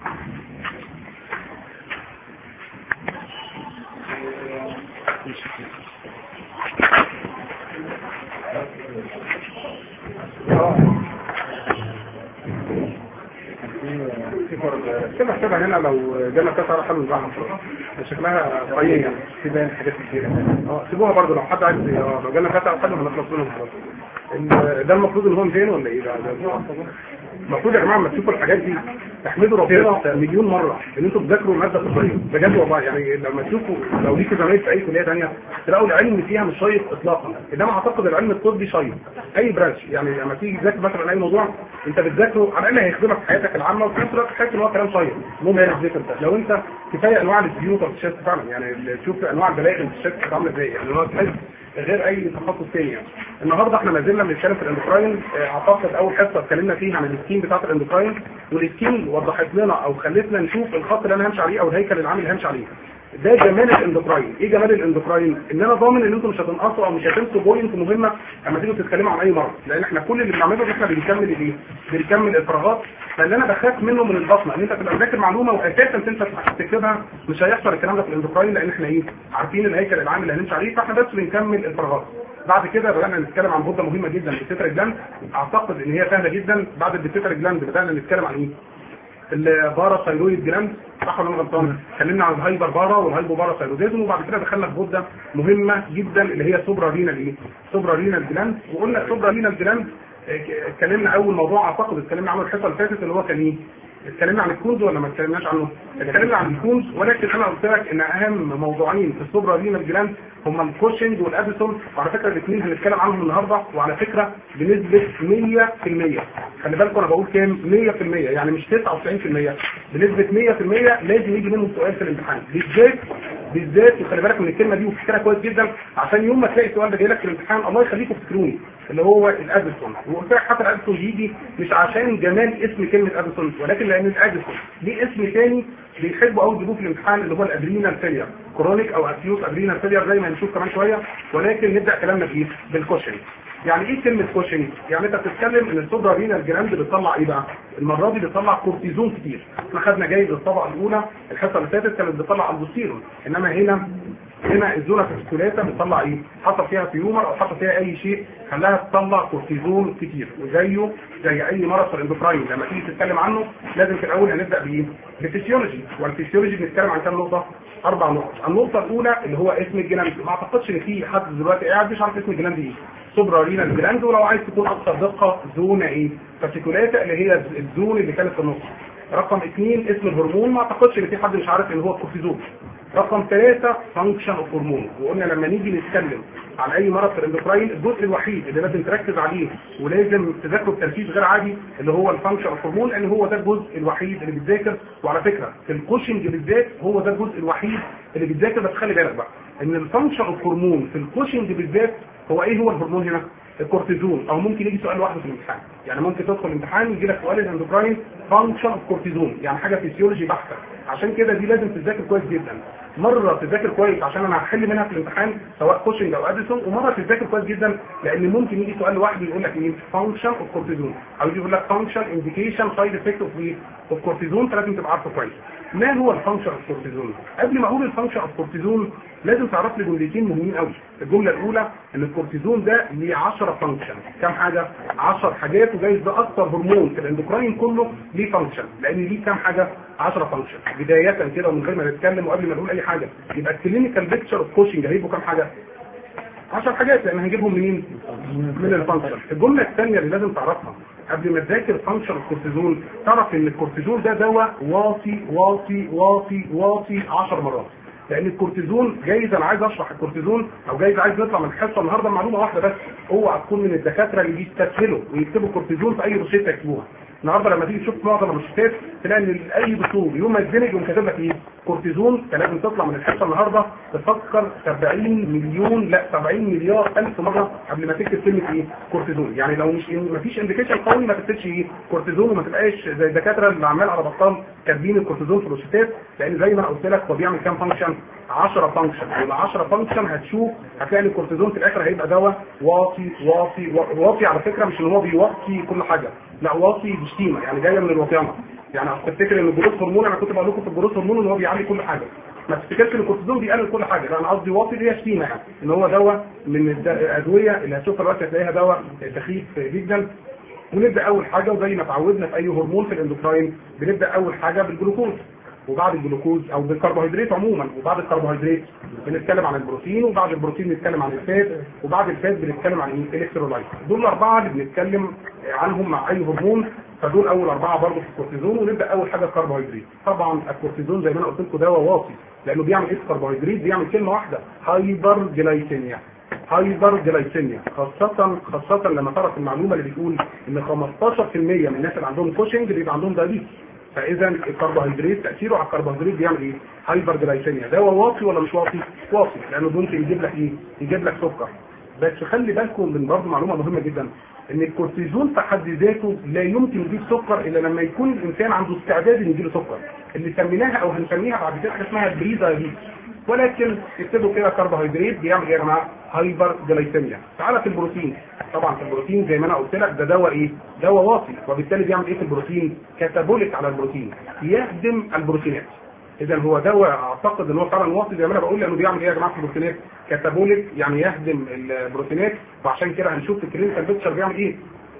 كده كده هنا لو جالنا كسر حلو نزعها شكلها طيب يعني في باين حاجات كتير اه سيبوها برضه لو حد عايز اه لو جالنا كسر حلو هنخلص منهم خلاص ال- ده المفروض ان هو 200 ولا ايه ده ده- المفروض يا جماعه لما تشوفوا الحاجات دي تحمدوا ربنا مليون مره ان انتوا بتذاكروا ماده طبيه بجد والله يعني لما تشوفوا لو ليكوا زمايل في اي كليه ثانيه تلاقوا العلم فيها مش شيق اطلاقا انما اعتقد العلم الطبي شيق اي برانش يعني لما تيجي تذاكر مثلا اي موضوع انت بتذاكره على الاقل هيخدمك في حياتك العامه وفي نفس الوقت تحس ان هو كلام شيق المهم يعني الذكر ده لو انت كفايه انواع الديوت والتشست فعلا يعني تشوف انواع البلاغ التشست عامله ازاي يعني هو تحس غير اي تخصص تاني يعني النهارده احنا ما زلنا بنتكلم في الاندوكراين اه، اعتقد اول حصه اتكلمنا فيها عن السكيم بتاعت الاندوكراين والسكيم وضحت لنا او خلتنا نشوف الخط اللي انا همشي عليه او الهيكل العام اللي همشي عليه ده جمال الاندوكراين ايه جمال الاندوكراين ان انا ضامن ان انتم مش هتنقصوا او مش هتنسوا بوينت مهمه لما تيجوا تتكلموا عن اي مرض لان احنا كل اللي بنعمله ان احنا بنكمل الايه بنكمل الفراغات فاللي انا بخاف منه من البصمه ان انت تبقى مذاكر معلومه واساسا تنسى تكتبها مش هيحصل الكلام ده في الاندوكراين لان احنا ايه عارفين الهيكل العام اللي هنمشي عليه فاحنا بس بنكمل الفراغات بعد كده بدأنا نتكلم عن غدة مهمة جدا البيتيتر جلاند اعتقد ان هي سهلة جدا بعد البيتيتر جلاند بدأنا نتكلم عن ايه البارا ثايرويد جلاند صح ولا انا غلطان اتكلمنا عن الهايبر بارا والهايبو بارا ثايرويدزم وبعد كده دخلنا في غده مهمه جدا اللي هي سوبرا رينال ايه سوبرا رينال جلاند وقلنا سوبرا رينال جلاند اه، ك- اتكلمنا اول موضوع اعتقد اتكلمنا عنه الحصه اللي فاتت اللي هو كان ايه اتكلمنا عن الكونز ولا ما اتكلمناش عنه اتكلمنا عن الكونز ولكن انا قلت لك ان اهم موضوعين في السوبرا رينال جلاند هما الكوشنج والاديسون وعلى فكره الاثنين هنتكلم عنهم النهارده وعلى فكره بنسبه 100% خلي بالكم انا بقول كام 100% يعني مش 99% بنسبه 100% لازم يجي منهم سؤال في الامتحان بالذات بالذات وخلي بالك من الكلمه دي وفكرها كويس جدا عشان يوم ما تلاقي السؤال ده جاي لك في الامتحان الله يخليكم تفتكروني اللي هو الاديسون وقلت لك حتى الاديسون يجي مش عشان جمال اسم كلمه اديسون ولكن لان الاديسون ليه اسم تاني بيحبوا قوي يجيبوه في الامتحان اللي هو الادرينال فيلير كرونيك او اكيوت ادرينال فيلير زي ما هنشوف كمان شويه ولكن نبدا كلامنا بايه بالكوشن يعني ايه كلمه كوشن يعني انت بتتكلم ان السوبرا رينال جلاند بتطلع ايه بقى المره دي بتطلع كورتيزون كتير احنا خدنا جايزه الطبقه الاولى الحصه اللي فاتت كانت بتطلع البوستيرون انما هنا هنا الزونه في السكوليتا بتطلع ايه حصل فيها تيومر او حصل فيها اي شيء خلاها تطلع كورتيزون كتير وزيه زي اي مرض في الاندوكراين لما تيجي تتكلم عنه لازم في الاول هنبدا بايه بالفسيولوجي والفسيولوجي بنتكلم عن كام نقطه اربع نقط النقطه الاولى اللي هو اسم الجلاند ما اعتقدش ان في حد دلوقتي قاعد مش عارف اسم الجلاند ايه سوبرا رينال جلاند ولو عايز تكون اكثر دقه زونه ايه فاسيكولاتا اللي هي الزون اللي كانت في النص رقم اثنين اسم الهرمون ما اعتقدش ان في حد مش عارف ان هو الكورتيزون رقم ثلاثة فانكشن اوف هرمون وقلنا لما نيجي نتكلم عن اي مرض في الاندوكراين الجزء الوحيد اللي لازم تركز عليه ولازم تذاكره بتركيز غير عادي اللي هو الفانكشن اوف هرمون لان هو ده الجزء الوحيد اللي بيتذاكر وعلى فكره في الكوشنج بالذات هو ده الجزء الوحيد اللي بيتذاكر بس خلي بالك بقى ان الفانكشن اوف هرمون في الكوشنج بالذات هو ايه هو الهرمون هنا؟ الكورتيزون او ممكن يجي سؤال لوحده في الامتحان يعني ممكن تدخل الامتحان يجي لك سؤال الاندوكراين فانكشن اوف كورتيزون يعني حاجه فيسيولوجي بحته عشان كده دي لازم تذاكر كويس جدا مره تذاكر كويس عشان انا هحل منها في الامتحان سواء كوشنج او اديسون ومره تذاكر كويس جدا لان ممكن يجي سؤال لوحده يقول لك ايه فانكشن اوف كورتيزون او يجي يقول لك فانكشن انديكيشن سايد افكت اوف ايه اوف كورتيزون فلازم تبقى عارفه كويس ما هو الفانكشن اوف كورتيزون قبل ما اقول الفانكشن اوف كورتيزون لازم تعرف لي جملتين مهمين قوي الجمله الاولى ان الكورتيزون ده ليه 10 فانكشن كام حاجه 10 حاجات وجايز ده اكتر هرمون في الاندوكراين كله ليه فانكشن لان ليه كام حاجه 10 فانكشن بدايه كده ومن غير ما نتكلم وقبل ما نقول اي حاجه يبقى الكلينيكال بيكتشر اوف كوشنج هيبقوا كام حاجه 10 حاجات لان هنجيبهم منين من الفانكشن الجمله الثانيه اللي لازم تعرفها قبل ما تذاكر فانكشن الكورتيزون تعرف ان الكورتيزون ده دواء واطي واطي واطي واطي 10 مرات لان الكورتيزون جايز انا عايز اشرح الكورتيزون او جايز عايز نطلع من الحصه النهارده معلومه واحده بس اوعى تكون من الدكاتره اللي بيستسهلوا ويكتبوا كورتيزون في اي روشته يكتبوها النهارده لما تيجي تشوف معظم الروشتات تلاقي ان اي دكتور يوم ما يتزنق يقوم كاتب لك ايه كورتيزون فلازم تطلع من الحصه النهارده تفكر 70 مليون لا 70 مليار الف مره قبل ما تكتب كلمه ايه كورتيزون يعني لو مش ما فيش انديكيشن قوي ما تكتبش ايه كورتيزون وما تبقاش زي الدكاتره اللي عمال على بطال كاتبين الكورتيزون في الروشتات لان زي ما انا قلت لك هو بيعمل كام فانكشن 10 فانكشن وال 10 فانكشن هتشوف هتلاقي ان الكورتيزون في الاخر هيبقى دواء واطي واطي واطي على فكره مش ان هو بيوطي كل حاجه لا واطي بشتيمه يعني جايه من الوطيانه يعني تفتكر ان الجلوس هرمون انا كنت بقول لكم في الجلوس هرمون ان هو بيعلي كل حاجه ما تفتكرش ان الكورتيزون بيقلل كل حاجه لا انا قصدي واطي اللي هي شتيمه يعني ان هو دواء من الد- الادويه اللي هتشوفها دلوقتي هتلاقيها دواء سخيف جدا ونبدا اول حاجه وزي ما اتعودنا في اي هرمون في الاندوكراين بنبدا اول حاجه بالجلوكوز وبعد الجلوكوز او بالكربوهيدرات عموما وبعد الكربوهيدرات بنتكلم عن البروتين وبعد البروتين بنتكلم عن الفات وبعد الفات بنتكلم عن ايه الالكترولايت دول الاربعه اللي بنتكلم عنهم مع اي هرمون فدول اول اربعه برضه في الكورتيزون ونبدا اول حاجه الكربوهيدرات طبعا الكورتيزون زي ما انا قلت لكم دواء واطي لانه بيعمل ايه في الكربوهيدرات بيعمل كلمه واحده هايبر جلايسيميا هايبر جلايسيميا خاصة خاصة لما تعرف المعلومة اللي بتقول ان 15% من الناس اللي عندهم كوشنج بيبقى عندهم دايابيتس فاذا الكربوهيدرات تاثيره على الكربوهيدرات بيعمل ايه؟ هايبر جلايسيميا دواء واطي ولا مش واطي؟ واطي لانه ممكن يجيب لك ايه؟ يجيب لك سكر بس خلي بالكم من برضه معلومه مهمه جدا ان الكورتيزون في حد ذاته لا يمكن يجيب سكر الا لما يكون الانسان عنده استعداد ان يجيله سكر اللي سميناها او هنسميها بعد كده حاجه اسمها بري دايابيتس ولكن اكتبوا كده كربوهيدرات بيعمل ايه يا جماعه؟ هايبر جلايسيميا تعالى في البروتين طبعا في البروتين زي ما انا قلت لك ده دواء ايه؟ دواء واطي وبالتالي بيعمل ايه في البروتين؟ كاتابوليك على البروتين يهدم البروتينات اذا هو دواء اعتقد ان هو فعلا واطي زي ما انا بقول لانه بيعمل ايه يا جماعه في البروتينات؟ كاتابوليك يعني يهدم البروتينات وعشان كده هنشوف في الكلينيكال بيكتشر بيعمل ايه؟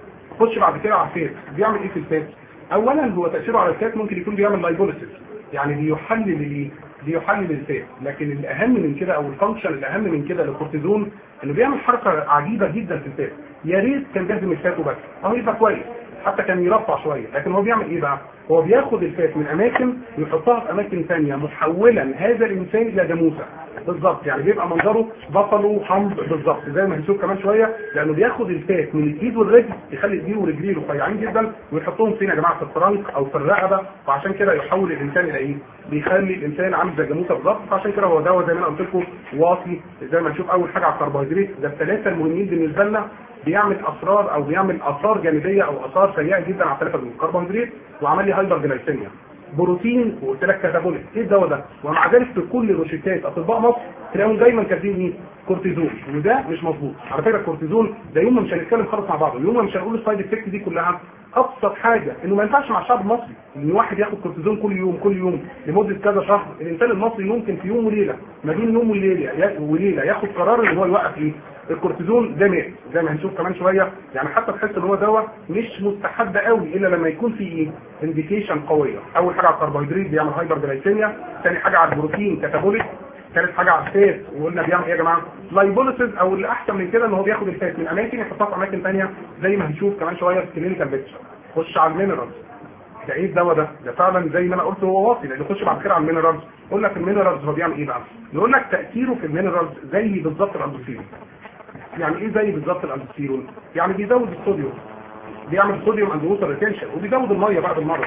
خش بعد كده على الفات بيعمل ايه في الفات؟ اولا هو تاثيره على الفات ممكن يكون بيعمل لايبوليسيس يعني بيحلل الايه؟ بيحلل الفات لكن الاهم من كده او الفانكشن الاهم من كده للكورتيزون انه بيعمل حركه عجيبه جدا في الفات يا ريت كان بيهدم الفات وبس اهو يبقى كويس حتى كان يرفع شويه لكن هو بيعمل ايه بقى؟ هو بياخد الفات من اماكن ويحطها في اماكن ثانيه محولا هذا الانسان الى جاموسه بالظبط يعني بيبقى منظره بطله حمض بالظبط زي ما هنشوف كمان شويه لانه بياخد الفات من الايد والرجل يخلي ايديه ورجليه رفيعين جدا ويحطهم فين يا جماعه في الترنك او في الرقبه وعشان كده يحول الانسان الى ايه؟ بيخلي الانسان عامل زي جاموسه بالظبط فعشان كده هو دواء زي ما انا قلت لكم واطي زي ما نشوف اول حاجه على الكربوهيدرات ده الثلاثه المهمين بالنسبه لنا بيعمل اسرار او بيعمل اثار جانبيه او اثار سيئه جدا على الثلاثه دول الكربوهيدرات وعمل لي هايبر جلايسيميا بروتين وقلت لك كاتابوليك ايه الدواء ده ومع ذلك في كل روشتات اطباء مصر تلاقيهم دايما كاتبين ايه كورتيزون وده مش مظبوط على فكره الكورتيزون ده يوم ما مش هنتكلم خالص مع بعض يوم ما مش هنقول السايد افكت دي كلها ابسط حاجه انه ما ينفعش مع الشعب المصري ان واحد ياخد كورتيزون كل يوم كل يوم لمده كذا شهر الانسان المصري ممكن في يوم وليله ما بين يوم وليله وليله ياخد قرار ان هو يوقف ايه الكورتيزون ده مات زي ما هنشوف كمان شويه يعني حتى تحس ان هو دواء مش مستحب قوي الا لما يكون في ايه انديكيشن قويه اول حاجه على الكربوهيدرات بيعمل هايبر جلايسيميا ثاني حاجه على البروتين كاتابوليك ثالث حاجه على الفات وقلنا بيعمل ايه يا جماعه لايبوليسيس او اللي احسن من كده ان هو بياخد الفات من اماكن يحطها في اماكن ثانيه زي ما هنشوف كمان شويه في الكلينيكال بيكتشر خش على المينرالز ده ايه الدواء ده؟ ده فعلا زي ما انا قلت هو واطي لان خش بعد كده على المينرالز قلنا في المينرالز هو بيعمل ايه بقى؟ نقول لك تاثيره في المينرالز زي بالظبط الاندوسيرون يعني ايه زي بالظبط الاندوسيرون؟ يعني بيزود الصوديوم بيعمل صوديوم اند ووتر ريتنشن وبيزود الميه بعد المره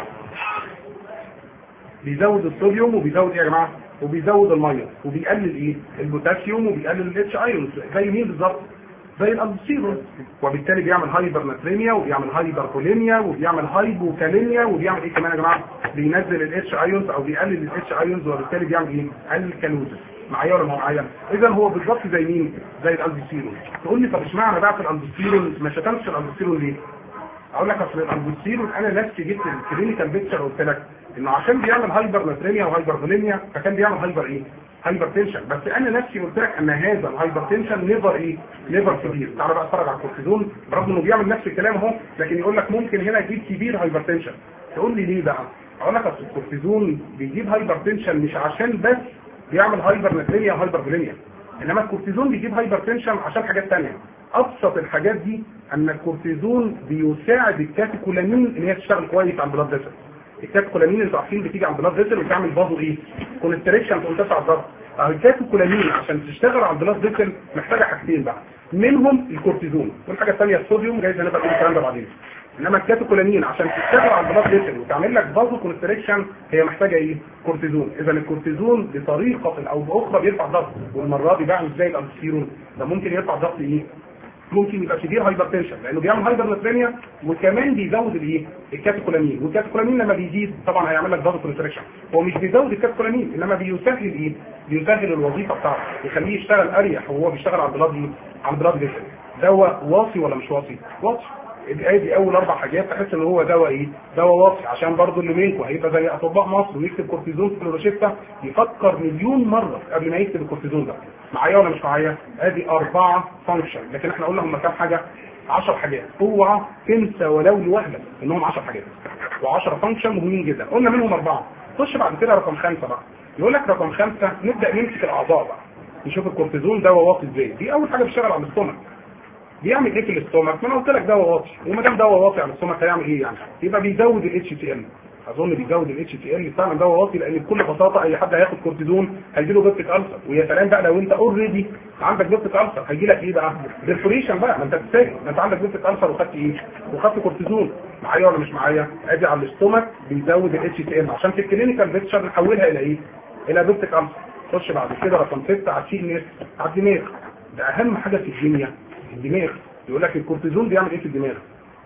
بيزود الصوديوم وبيزود ايه يا جماعه؟ وبيزود الميه وبيقلل ايه؟ البوتاسيوم وبيقلل الاتش ايونز زي مين بالظبط؟ زي الاندوسيرون وبالتالي بيعمل هايبر ناتريميا وبيعمل هايبر كوليميا وبيعمل هايبوكاليميا وبيعمل ايه كمان يا جماعه؟ بينزل الاتش ايونز او بيقلل الاتش ايونز وبالتالي بيعمل ايه؟ الكالوزس معايا ولا مش معايا؟ اذا هو بالظبط زي مين؟ زي الاندوسيرون تقول لي طب اشمعنى بقى في الاندوسيرون ما شتمش الاندوسيرون ليه؟ اقول لك اصل الاندوسيرون انا نفسي جبت الكلينيكال بيكتشر قلت لك انه عشان بيعمل هايبر ناتريميا وهايبر فوليميا فكان بيعمل هايبر ايه؟ هايبر تنشن بس انا نفسي قلت لك ان هذا الهايبر تنشن نيفر ايه؟ نيفر كبير تعالى بقى اتفرج على الكورتيزون برغم انه بيعمل نفس الكلام اهو لكن يقول لك ممكن هنا يجيب كبير هايبر تنشن تقول لي ليه بقى؟ اقول لك اصل الكورتيزون بيجيب هايبر تنشن مش عشان بس بيعمل هايبر ناتريميا وهايبر فوليميا انما الكورتيزون بيجيب هايبر تنشن عشان حاجات ثانيه ابسط الحاجات دي ان الكورتيزون بيساعد الكاتيكولامين ان هي تشتغل كويس على البلاد فيسل الكاتيكولامين انتوا عارفين بتيجي على البلاد فيسل وتعمل بازو ايه كونستريكشن تقوم تسع الضغط الكاتيكولامين عشان تشتغل على البلاد فيسل محتاجه حاجتين بقى منهم الكورتيزون والحاجه الثانيه الصوديوم جايز هنبقى نقول الكلام ده بعدين انما الكاتيكولامين عشان تشتغل على البلاد فيسل وتعمل لك بازو كونستريكشن هي محتاجه ايه كورتيزون اذا الكورتيزون بطريقه او باخرى بيرفع الضغط والمره دي بقى مش زي الالستيرون ده ممكن يرفع الضغط ايه ممكن يبقى شديد هايبر تنشن لانه بيعمل هايبر ناتريميا وكمان بيزود الايه الكاتيكولامين والكاتيكولامين لما بيزيد طبعا هيعمل لك ضغط كونستريكشن هو مش بيزود الكاتيكولامين انما بيسهل ايه بيسهل الوظيفه بتاعته يخليه يشتغل اريح وهو بيشتغل على البلاد على البلاد فيسل دواء واصي ولا مش واصي واصي ادي اول اربع حاجات تحس ان هو دواء ايه دواء واطي عشان برضو اللي منكم هيبقى زي اطباء مصر ويكتب كورتيزون في الروشته يفكر مليون مره قبل ما يكتب الكورتيزون ده معايا ولا مش معايا ادي اربعه فانكشن لكن احنا قلنا هم كام حاجه 10 حاجات اوعى تنسى ولو لوهله انهم 10 حاجات و10 فانكشن مهمين جدا قلنا منهم اربعه خش بعد كده رقم خمسه بقى يقول لك رقم خمسه نبدا نمسك الاعضاء بقى نشوف الكورتيزون دواء واطي ازاي دي اول حاجه بتشتغل على الاستومك بيعمل ايه في الاستومك ما انا قلت لك دواء واطي وما دام دواء واطي على الاستومك هيعمل ايه يعني يبقى بيزود الاتش تي ال اظن بيزود الاتش تي ال فعلا دواء واطي لان بكل بساطه اي حد هياخد كورتيزون هيجي له بيبتيك السر ويا سلام بقى لو انت اوريدي عندك بيبتيك السر هيجي لك ايه بقى ديفوريشن بقى ما انت بتساكن ما انت عندك بيبتيك السر وخدت ايه وخدت كورتيزون معايا ولا مش معايا ادي على الاستومك بيزود الاتش تي ال عشان في الكلينيكال بيكتشر نحولها الى ايه الى بيبتيك السر خش بعد كده رقم 6 على السي ان اس على الدماغ ده اهم حاجه في الدنيا الدماغ يقول لك الكورتيزون بيعمل ايه في الدماغ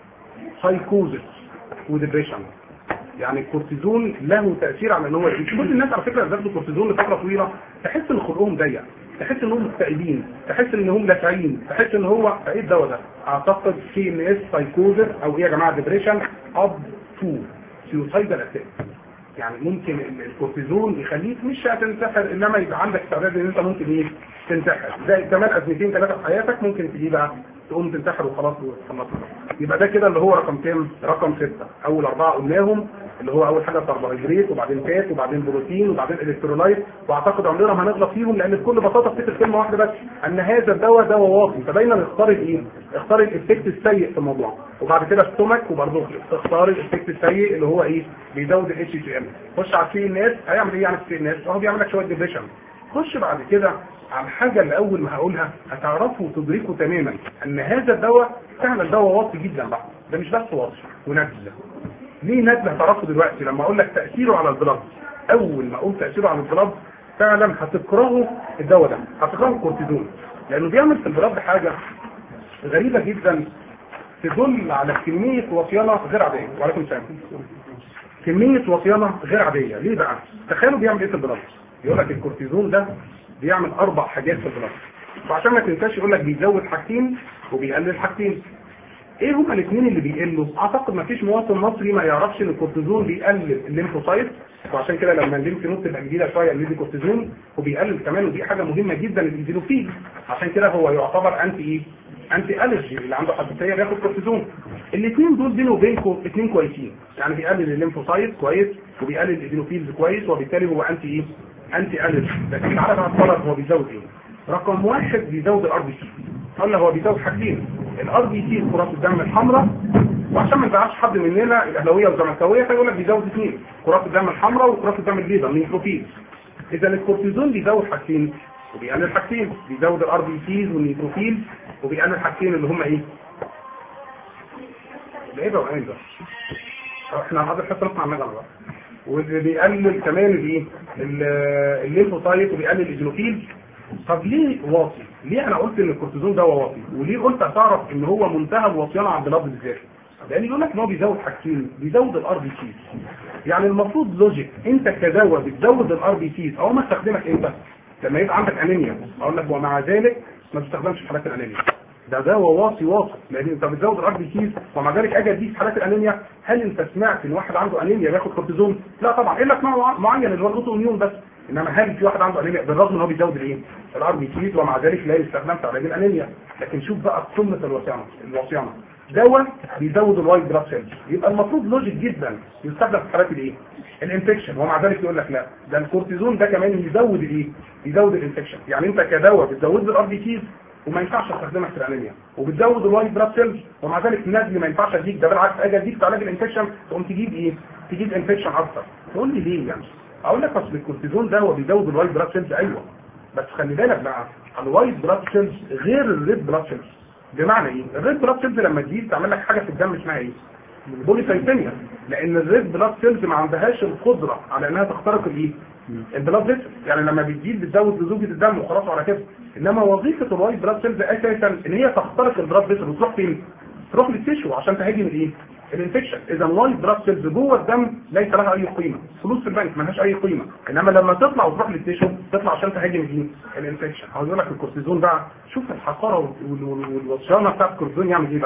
سايكوزس وديبريشن يعني الكورتيزون له تاثير على ان هو كل الناس على فكره بياخدوا كورتيزون لفتره طويله تحس ان خلقهم ضيق تحس انهم مكتئبين تحس انهم لاكعين تحس ان هو ايه الدواء ده اعتقد سي ان اس سايكوزس او ايه يا جماعه ديبريشن اب تو سيوسايدال اتاك يعني ممكن الكورتيزون يخليك مش هتنتحر انما يبقى عندك استعداد ان انت ممكن ايه تنتحر زي كمان ازمتين ثلاثه في حياتك ممكن تجي بقى تقوم تنتحر وخلاص وخلاص يبقى ده كده اللي هو رقم كام رقم ستة اول اربعه قلناهم اللي هو اول حاجه كربوهيدرات وبعدين فات وبعدين بروتين وبعدين الكترولايت واعتقد عمرنا ما هنغلط فيهم لان بكل بساطه افتكر كلمه واحده بس ان هذا الدواء دواء واطي فدايما اختار الايه اختار الايفكت السيء في الموضوع وبعد كده السtomach وبرضه اختار الايفكت السيء اللي هو ايه بيزود الاتش تي ام خش على السي ان اس هيعمل ايه يعني في السي ان اس هو بيعمل لك شويه ديبريشن خش بعد كده على الحاجة اللي أول ما هقولها هتعرفوا وتدركوا تماما أن هذا الدواء فعلا دواء واطي جدا بقى ده مش بس واطي ونزل ليه نزل هتعرفوا دلوقتي لما أقول لك تأثيره على البلد أول ما أقول تأثيره على البلد فعلا هتكرهوا الدواء ده هتكرهوا الكورتيزون لأنه بيعمل في البلد حاجة غريبة جدا تدل على كمية وصيانة غير عادية وعليكم السلام كمية وصيانة غير عادية ليه بقى؟ تخيلوا بيعمل ايه في البلد يقول لك الكورتيزون ده بيعمل اربع حاجات في البلد وعشان ما تنساش يقول لك بيزود حاجتين وبيقلل حاجتين ايه هما الاثنين اللي بيقلوا اعتقد ما فيش مواطن مصري ما يعرفش ان الكورتيزون بيقلل الليمفوسايت وعشان كده لما الليمف نود تبقى جديده شويه يقلل كورتيزون وبيقلل كمان ودي حاجه مهمه جدا الايزينوفيل عشان كده هو يعتبر انتي ايه انتي الرجي اللي عنده حساسيه بياخد كورتيزون الاثنين دول بينه وبينكم اثنين كويسين يعني بيقلل الليمفوسايت كويس وبيقلل الايزينوفيلز كويس وبالتالي هو انتي ايه انتي الرجي لكن تعالى بقى الطلب هو بيزود ايه رقم واحد بيزود الار بي سي قلنا هو بيزود حاجتين الار بي سي كرات الدم الحمراء وعشان ما يزعلش حد مننا الاهلاويه والزملكاويه فيقول لك بيزود اثنين كرات الدم الحمراء وكرات الدم البيضاء النيتروفيل اذا الكورتيزون بيزود حاجتين وبيقلل حاجتين بيزود الار بي سيز والنيتروفيل وبيقلل حاجتين اللي هم ايه؟ ده ايه ده وعين ده؟ احنا هنقضي الحصه نسمع النجم بقى واللي بيقلل كمان الايه؟ الليمفوسايت وبيقلل الايزينوفيل طب ليه واطي؟ ليه انا قلت ان الكورتيزون ده واطي؟ وليه قلت هتعرف ان هو منتهى الوصيانه عند البلد بالذات؟ لان يقول لك ان هو بيزود حاجتين بيزود الار بي سيز يعني المفروض لوجيك انت كدواء بتزود الار بي سيز او ما استخدمك امتى؟ لما يبقى عندك انيميا اقول لك ومع ذلك ما تستخدمش في حالات الانيميا ده دواء واطي واطي لان انت بتزود الار بي سيز ومع ذلك اجي اديك في حالات الانيميا هل انت سمعت ان واحد عنده انيميا بياخد كورتيزون؟ لا طبعا الا في نوع معين اللي هو الاوتو اميون بس انما هل في واحد عنده انيميا بالرغم ان هو بيزود الايه؟ الار بي سيز ومع ذلك لا يستخدم في علاج الانيميا لكن شوف بقى قمه الوصيانه الوصيانه دواء بيزود الوايت بلاد سيلز يبقى المفروض لوجيك جدا يستخدم في حالات الايه؟ الانفكشن ومع ذلك يقول لك لا ده الكورتيزون ده كمان يزود الايه؟ يزود الانفكشن يعني انت كدواء بتزود لي الار بي سيز وما ينفعش استخدمك في الانيميا وبتزود الوايت بلاد سيلز ومع ذلك النزل ما ينفعش اديك ده بالعكس اجي اديك في علاج الانفكشن تقوم تجيب ايه؟ تجيب انفكشن اكتر تقول لي ليه يعني؟ اقول لك اصل الكورتيزون ده هو بيزود الوايت بلاد سيلز ايوه بس خلي بالك بقى الوايت بلاد سيلز غير الريد بلاد سيلز بمعنى ايه؟ الريد بلاد سيلز لما تجيب تعمل لك حاجه في الدم اسمها ايه؟ بوليسايتيميا لان الريد بلاد سيلز ما عندهاش القدره على انها تخترق الايه؟ البلاد فيسل يعني لما بتزيد بتزود لزوجة الدم وخلاص على كده انما وظيفه الوايت بلاد سيلز اساسا ان هي تخترق البلاد فيسل وتروح فين؟ تروح للتيشو عشان تهاجم الايه؟ الانفكشن اذا الوايت بلاد سيلز جوه الدم ليس لها اي قيمه فلوس في البنك مالهاش اي قيمه انما لما تطلع وتروح للتيشو تطلع عشان تهاجم الايه؟ الانفكشن عاوز اقول لك الكورتيزون بقى شوف الحقاره والوصيانه بتاعت الكورتيزون يعمل ايه بقى؟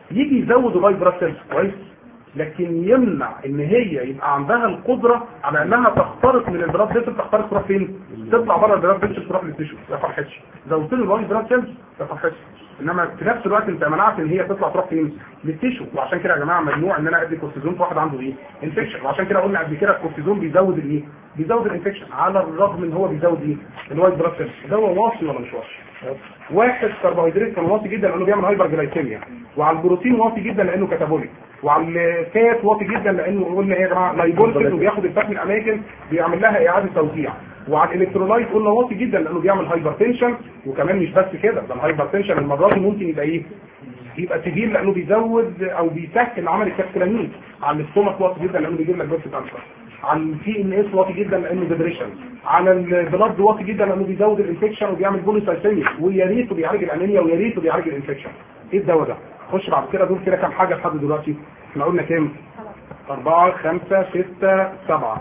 يجي يزود الوايت بلاد سيلز كويس لكن يمنع ان هي يبقى عندها القدره على انها تخترق من البلاد فيسل تخترق تروح فين؟ تطلع بره البلاد فيسل تروح للتيشو ما فرحتش زودت له الوايت بلاد سيلز ما فرحتش انما في نفس الوقت انت منعت ان هي تطلع تروح فين؟ للتيشو وعشان كده يا جماعه ممنوع ان انا ادي كورتيزون في واحد عنده ايه؟ انفكشن وعشان كده قلنا قبل كده الكورتيزون بيزود الايه؟ بيزود الانفكشن على الرغم ان هو بيزود ايه؟ الوايت بلاد سيلز ده هو واصي ولا مش واصي؟ واحد كربوهيدرات كان واطي جدا لانه بيعمل هايبر جلايكيميا وعلى البروتين واطي جدا لانه كاتابوليك وعلى الفات واطي جدا لانه قلنا ايه يا جماعه لايبوليك وبياخد الفات من الاماكن بيعمل لها اعاده توزيع وعلى الالكترولايت قلنا واطي جدا لانه بيعمل هايبر تنشن وكمان مش بس كده ده الهايبر تنشن المره دي ممكن يبقى ايه يبقى سيفير لانه بيزود او بيسهل عمل الكابسولامين على الاستومك واطي جدا لانه بيجيب لك بس كانسر على البي ان اس واطي جدا لانه ديبريشن على البلاد واطي جدا لانه بيزود الانفكشن وبيعمل بوليسايسيميا ويا ريته بيعالج الانيميا ويا ريته بيعالج الانفكشن ايه الدواء ده خش بعد كده دول كده كام حاجه لحد دلوقتي احنا قلنا كام أربعة خمسة ستة سبعة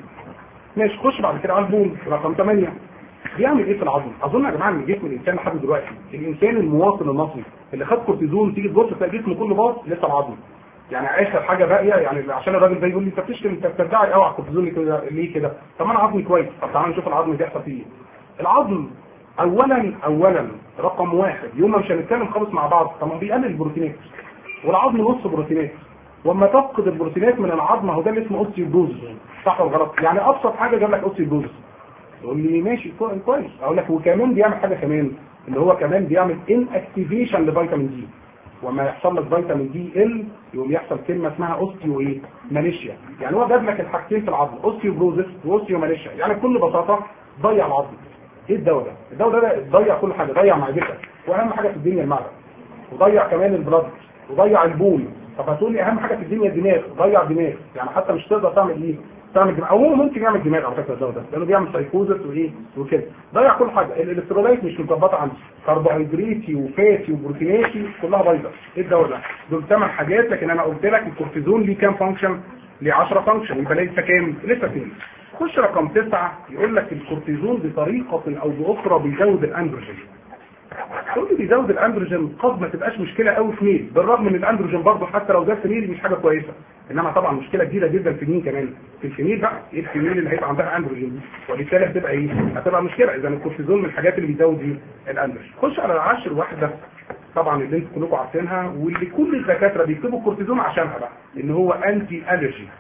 ماشي خش بعد كده على البوم رقم 8 بيعمل ايه في العظم اظن يا جماعه ان جسم الانسان لحد دلوقتي الانسان المواطن المصري اللي خد كورتيزون تيجي تبص تلاقي جسمه كله باظ لسه العظم يعني اخر حاجه باقيه يعني عشان الراجل ده يقول لي انت بتشتم انت بتدعي قوي على الكورتيزون ليه كده ليه كده طب ما انا عظمي كويس طب تعالى نشوف العظم بيحصل فيه ايه العظم اولا اولا رقم واحد يوم ما مش هنتكلم خالص مع بعض طب ما بيقلل البروتينات والعظم نص بروتينات واما تفقد البروتينات من العظم هو ده اللي اسمه اوستيوبروز صح ولا غلط يعني ابسط حاجه جاب لك اوستيوبروز تقول لي ماشي كويس اقول لك وكمان بيعمل حاجه كمان اللي هو كمان بيعمل ان اكتيفيشن لفيتامين دي وما يحصل لك فيتامين دي ال يقوم يحصل كلمه اسمها اوستيو ايه ماليشيا يعني هو جاب لك الحاجتين في العظم اوستيوبروزس واوستيو ماليشيا يعني بكل بساطه ضيع العظم ايه الدواء ده الدواء ده ضيع كل حاجه ضيع معدتك واهم حاجه في الدنيا المعده وضيع كمان البلاد وضيع البول طب هتقول لي اهم حاجه في الدنيا الدماغ ضيع دماغ يعني حتى مش تقدر تعمل ايه تعمل دماغ او هو ممكن يعمل دماغ على فكره الدواء ده لانه بيعمل سايكوزس وايه وكده ضيع كل حاجه الالكترولايت مش متظبطه عندي كربوهيدراتي وفاتي وبروتيناتي كلها بايظه ايه الدواء ده دول ثمان حاجات لكن انا قلت لك الكورتيزون ليه كام فانكشن ليه 10 فانكشن يبقى لسه كام لسه اثنين خش رقم تسعة يقول لك الكورتيزون بطريقة او باخرى بيزود الاندروجين تقول لي بيزود الاندروجين قد ما تبقاش مشكله قوي في ميل بالرغم من الاندروجين برضه حتى لو ده في ميل مش حاجه كويسه انما طبعا مشكله كبيره جدا في مين كمان في الفيميل بقى ايه الفيميل اللي هيبقى عندها اندروجين دي وبالتالي هتبقى ايه هتبقى مشكله اذا الكورتيزون من الحاجات اللي بيزود ايه الاندروجين خش على العاشر واحده طبعا اللي انتوا كلكم عارفينها واللي كل الدكاتره بيكتبوا الكورتيزون عشانها بقى ان هو انتي الرجي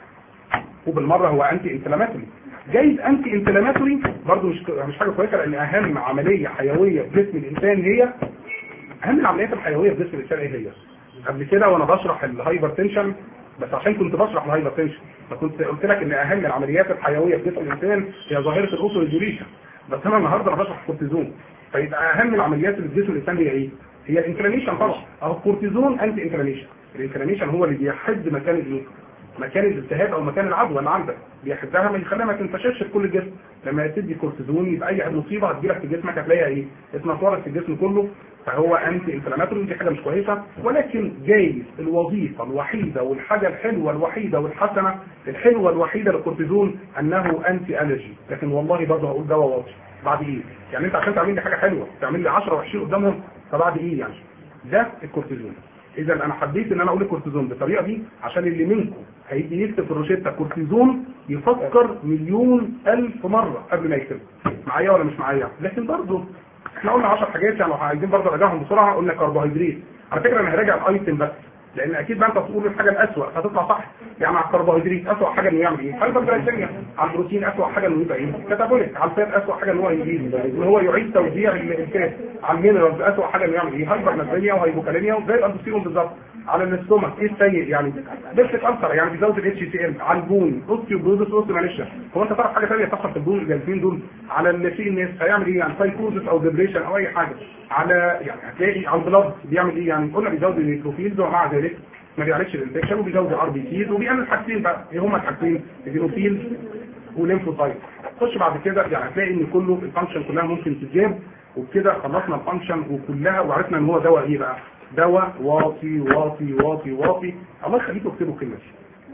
وبالمره هو انتي انفلاماتوري جايز انتي انفلاماتوري برضه مش مش حاجه كويسه لان اهم عمليه حيويه في جسم الانسان هي اهم العمليات الحيويه في جسم الانسان ايه هي؟ قبل كده وانا بشرح الهايبر تنشن بس عشان كنت بشرح الهايبر تنشن فكنت قلت لك ان اهم العمليات الحيويه في جسم الانسان هي ظاهره الاوتو ريجوليشن بس انا النهارده انا بشرح الكورتيزون فيبقى اهم العمليات اللي في جسم الانسان هي ايه؟ هي الانفلاميشن طبعا اهو الكورتيزون انتي انفلاميشن الانفلاميشن هو اللي بيحد مكان الايه؟ مكان الالتهاب او مكان العدوى اللي عندك بيحدها ما يخليها ما تنتشرش في كل الجسم لما تدي كورتيزون يبقى اي مصيبه هتجيلك في جسمك هتلاقيها ايه اتنطرت في الجسم كله فهو انتي انفلاماتوري دي حاجه مش كويسه ولكن جايز الوظيفه الوحيده والحاجه الحلوه الوحيده والحسنه الحلوه الوحيده للكورتيزون انه انتي الرجي لكن والله برضه هقول دواء واضح بعد ايه يعني انت عشان تعمل لي حاجه حلوه تعمل لي 10 و20 قدامهم فبعد ايه يعني ده الكورتيزون اذا انا حبيت ان انا اقول الكورتيزون بالطريقه دي عشان اللي منكم هيجي يكتب في الروشته كورتيزون يفكر مليون الف مره قبل ما يكتب معايا ولا مش معايا لكن برضه احنا قلنا 10 حاجات يعني لو عايزين برضه نراجعهم بسرعه قلنا كربوهيدرات على فكره انا هراجع الايتم بس لان اكيد بقى انت تقول الحاجه الاسوء هتطلع صح يعني على الكربوهيدرات اسوء حاجه انه يعمل ايه هايبرجلايسيميا على البروتين اسوء حاجه انه يبقى ايه كاتابوليك على الفات اسوء حاجه ان هو يزيد ان هو يعيد توزيع الفات على المينرالز اسوء حاجه انه يعمل ايه هايبرنازيميا وهايبوكاليميا زي الاندوستيرون بالظبط على الاستومك ايه السيء يعني بيرفكت انسر يعني بيزود الاتش سي ام على البون اوستيوبروزس اوستي معلش هو انت تعرف حاجه ثانيه تحصل في البون الجالسين دول على السي ان اس هيعمل ايه يعني سايكوزس او ديبريشن او اي حاجه على يعني هتلاقي على البلاد بيعمل ايه يعني قلنا بيزود النيتروفيلز ومع ذلك ما بيعالجش الانفكشن وبيزود الار بي سيز وبيعمل حاجتين بقى ايه هما الحاجتين الجينوفيلز وليمفوسايت خش بعد كده يعني هتلاقي ان كله الفانكشن كلها ممكن تتجاب وبكده خلصنا الفانكشن وكلها وعرفنا ان هو دواء ايه بقى دواء واطي واطي واطي واطي الله يخليكم اكتبوا الكلمه دي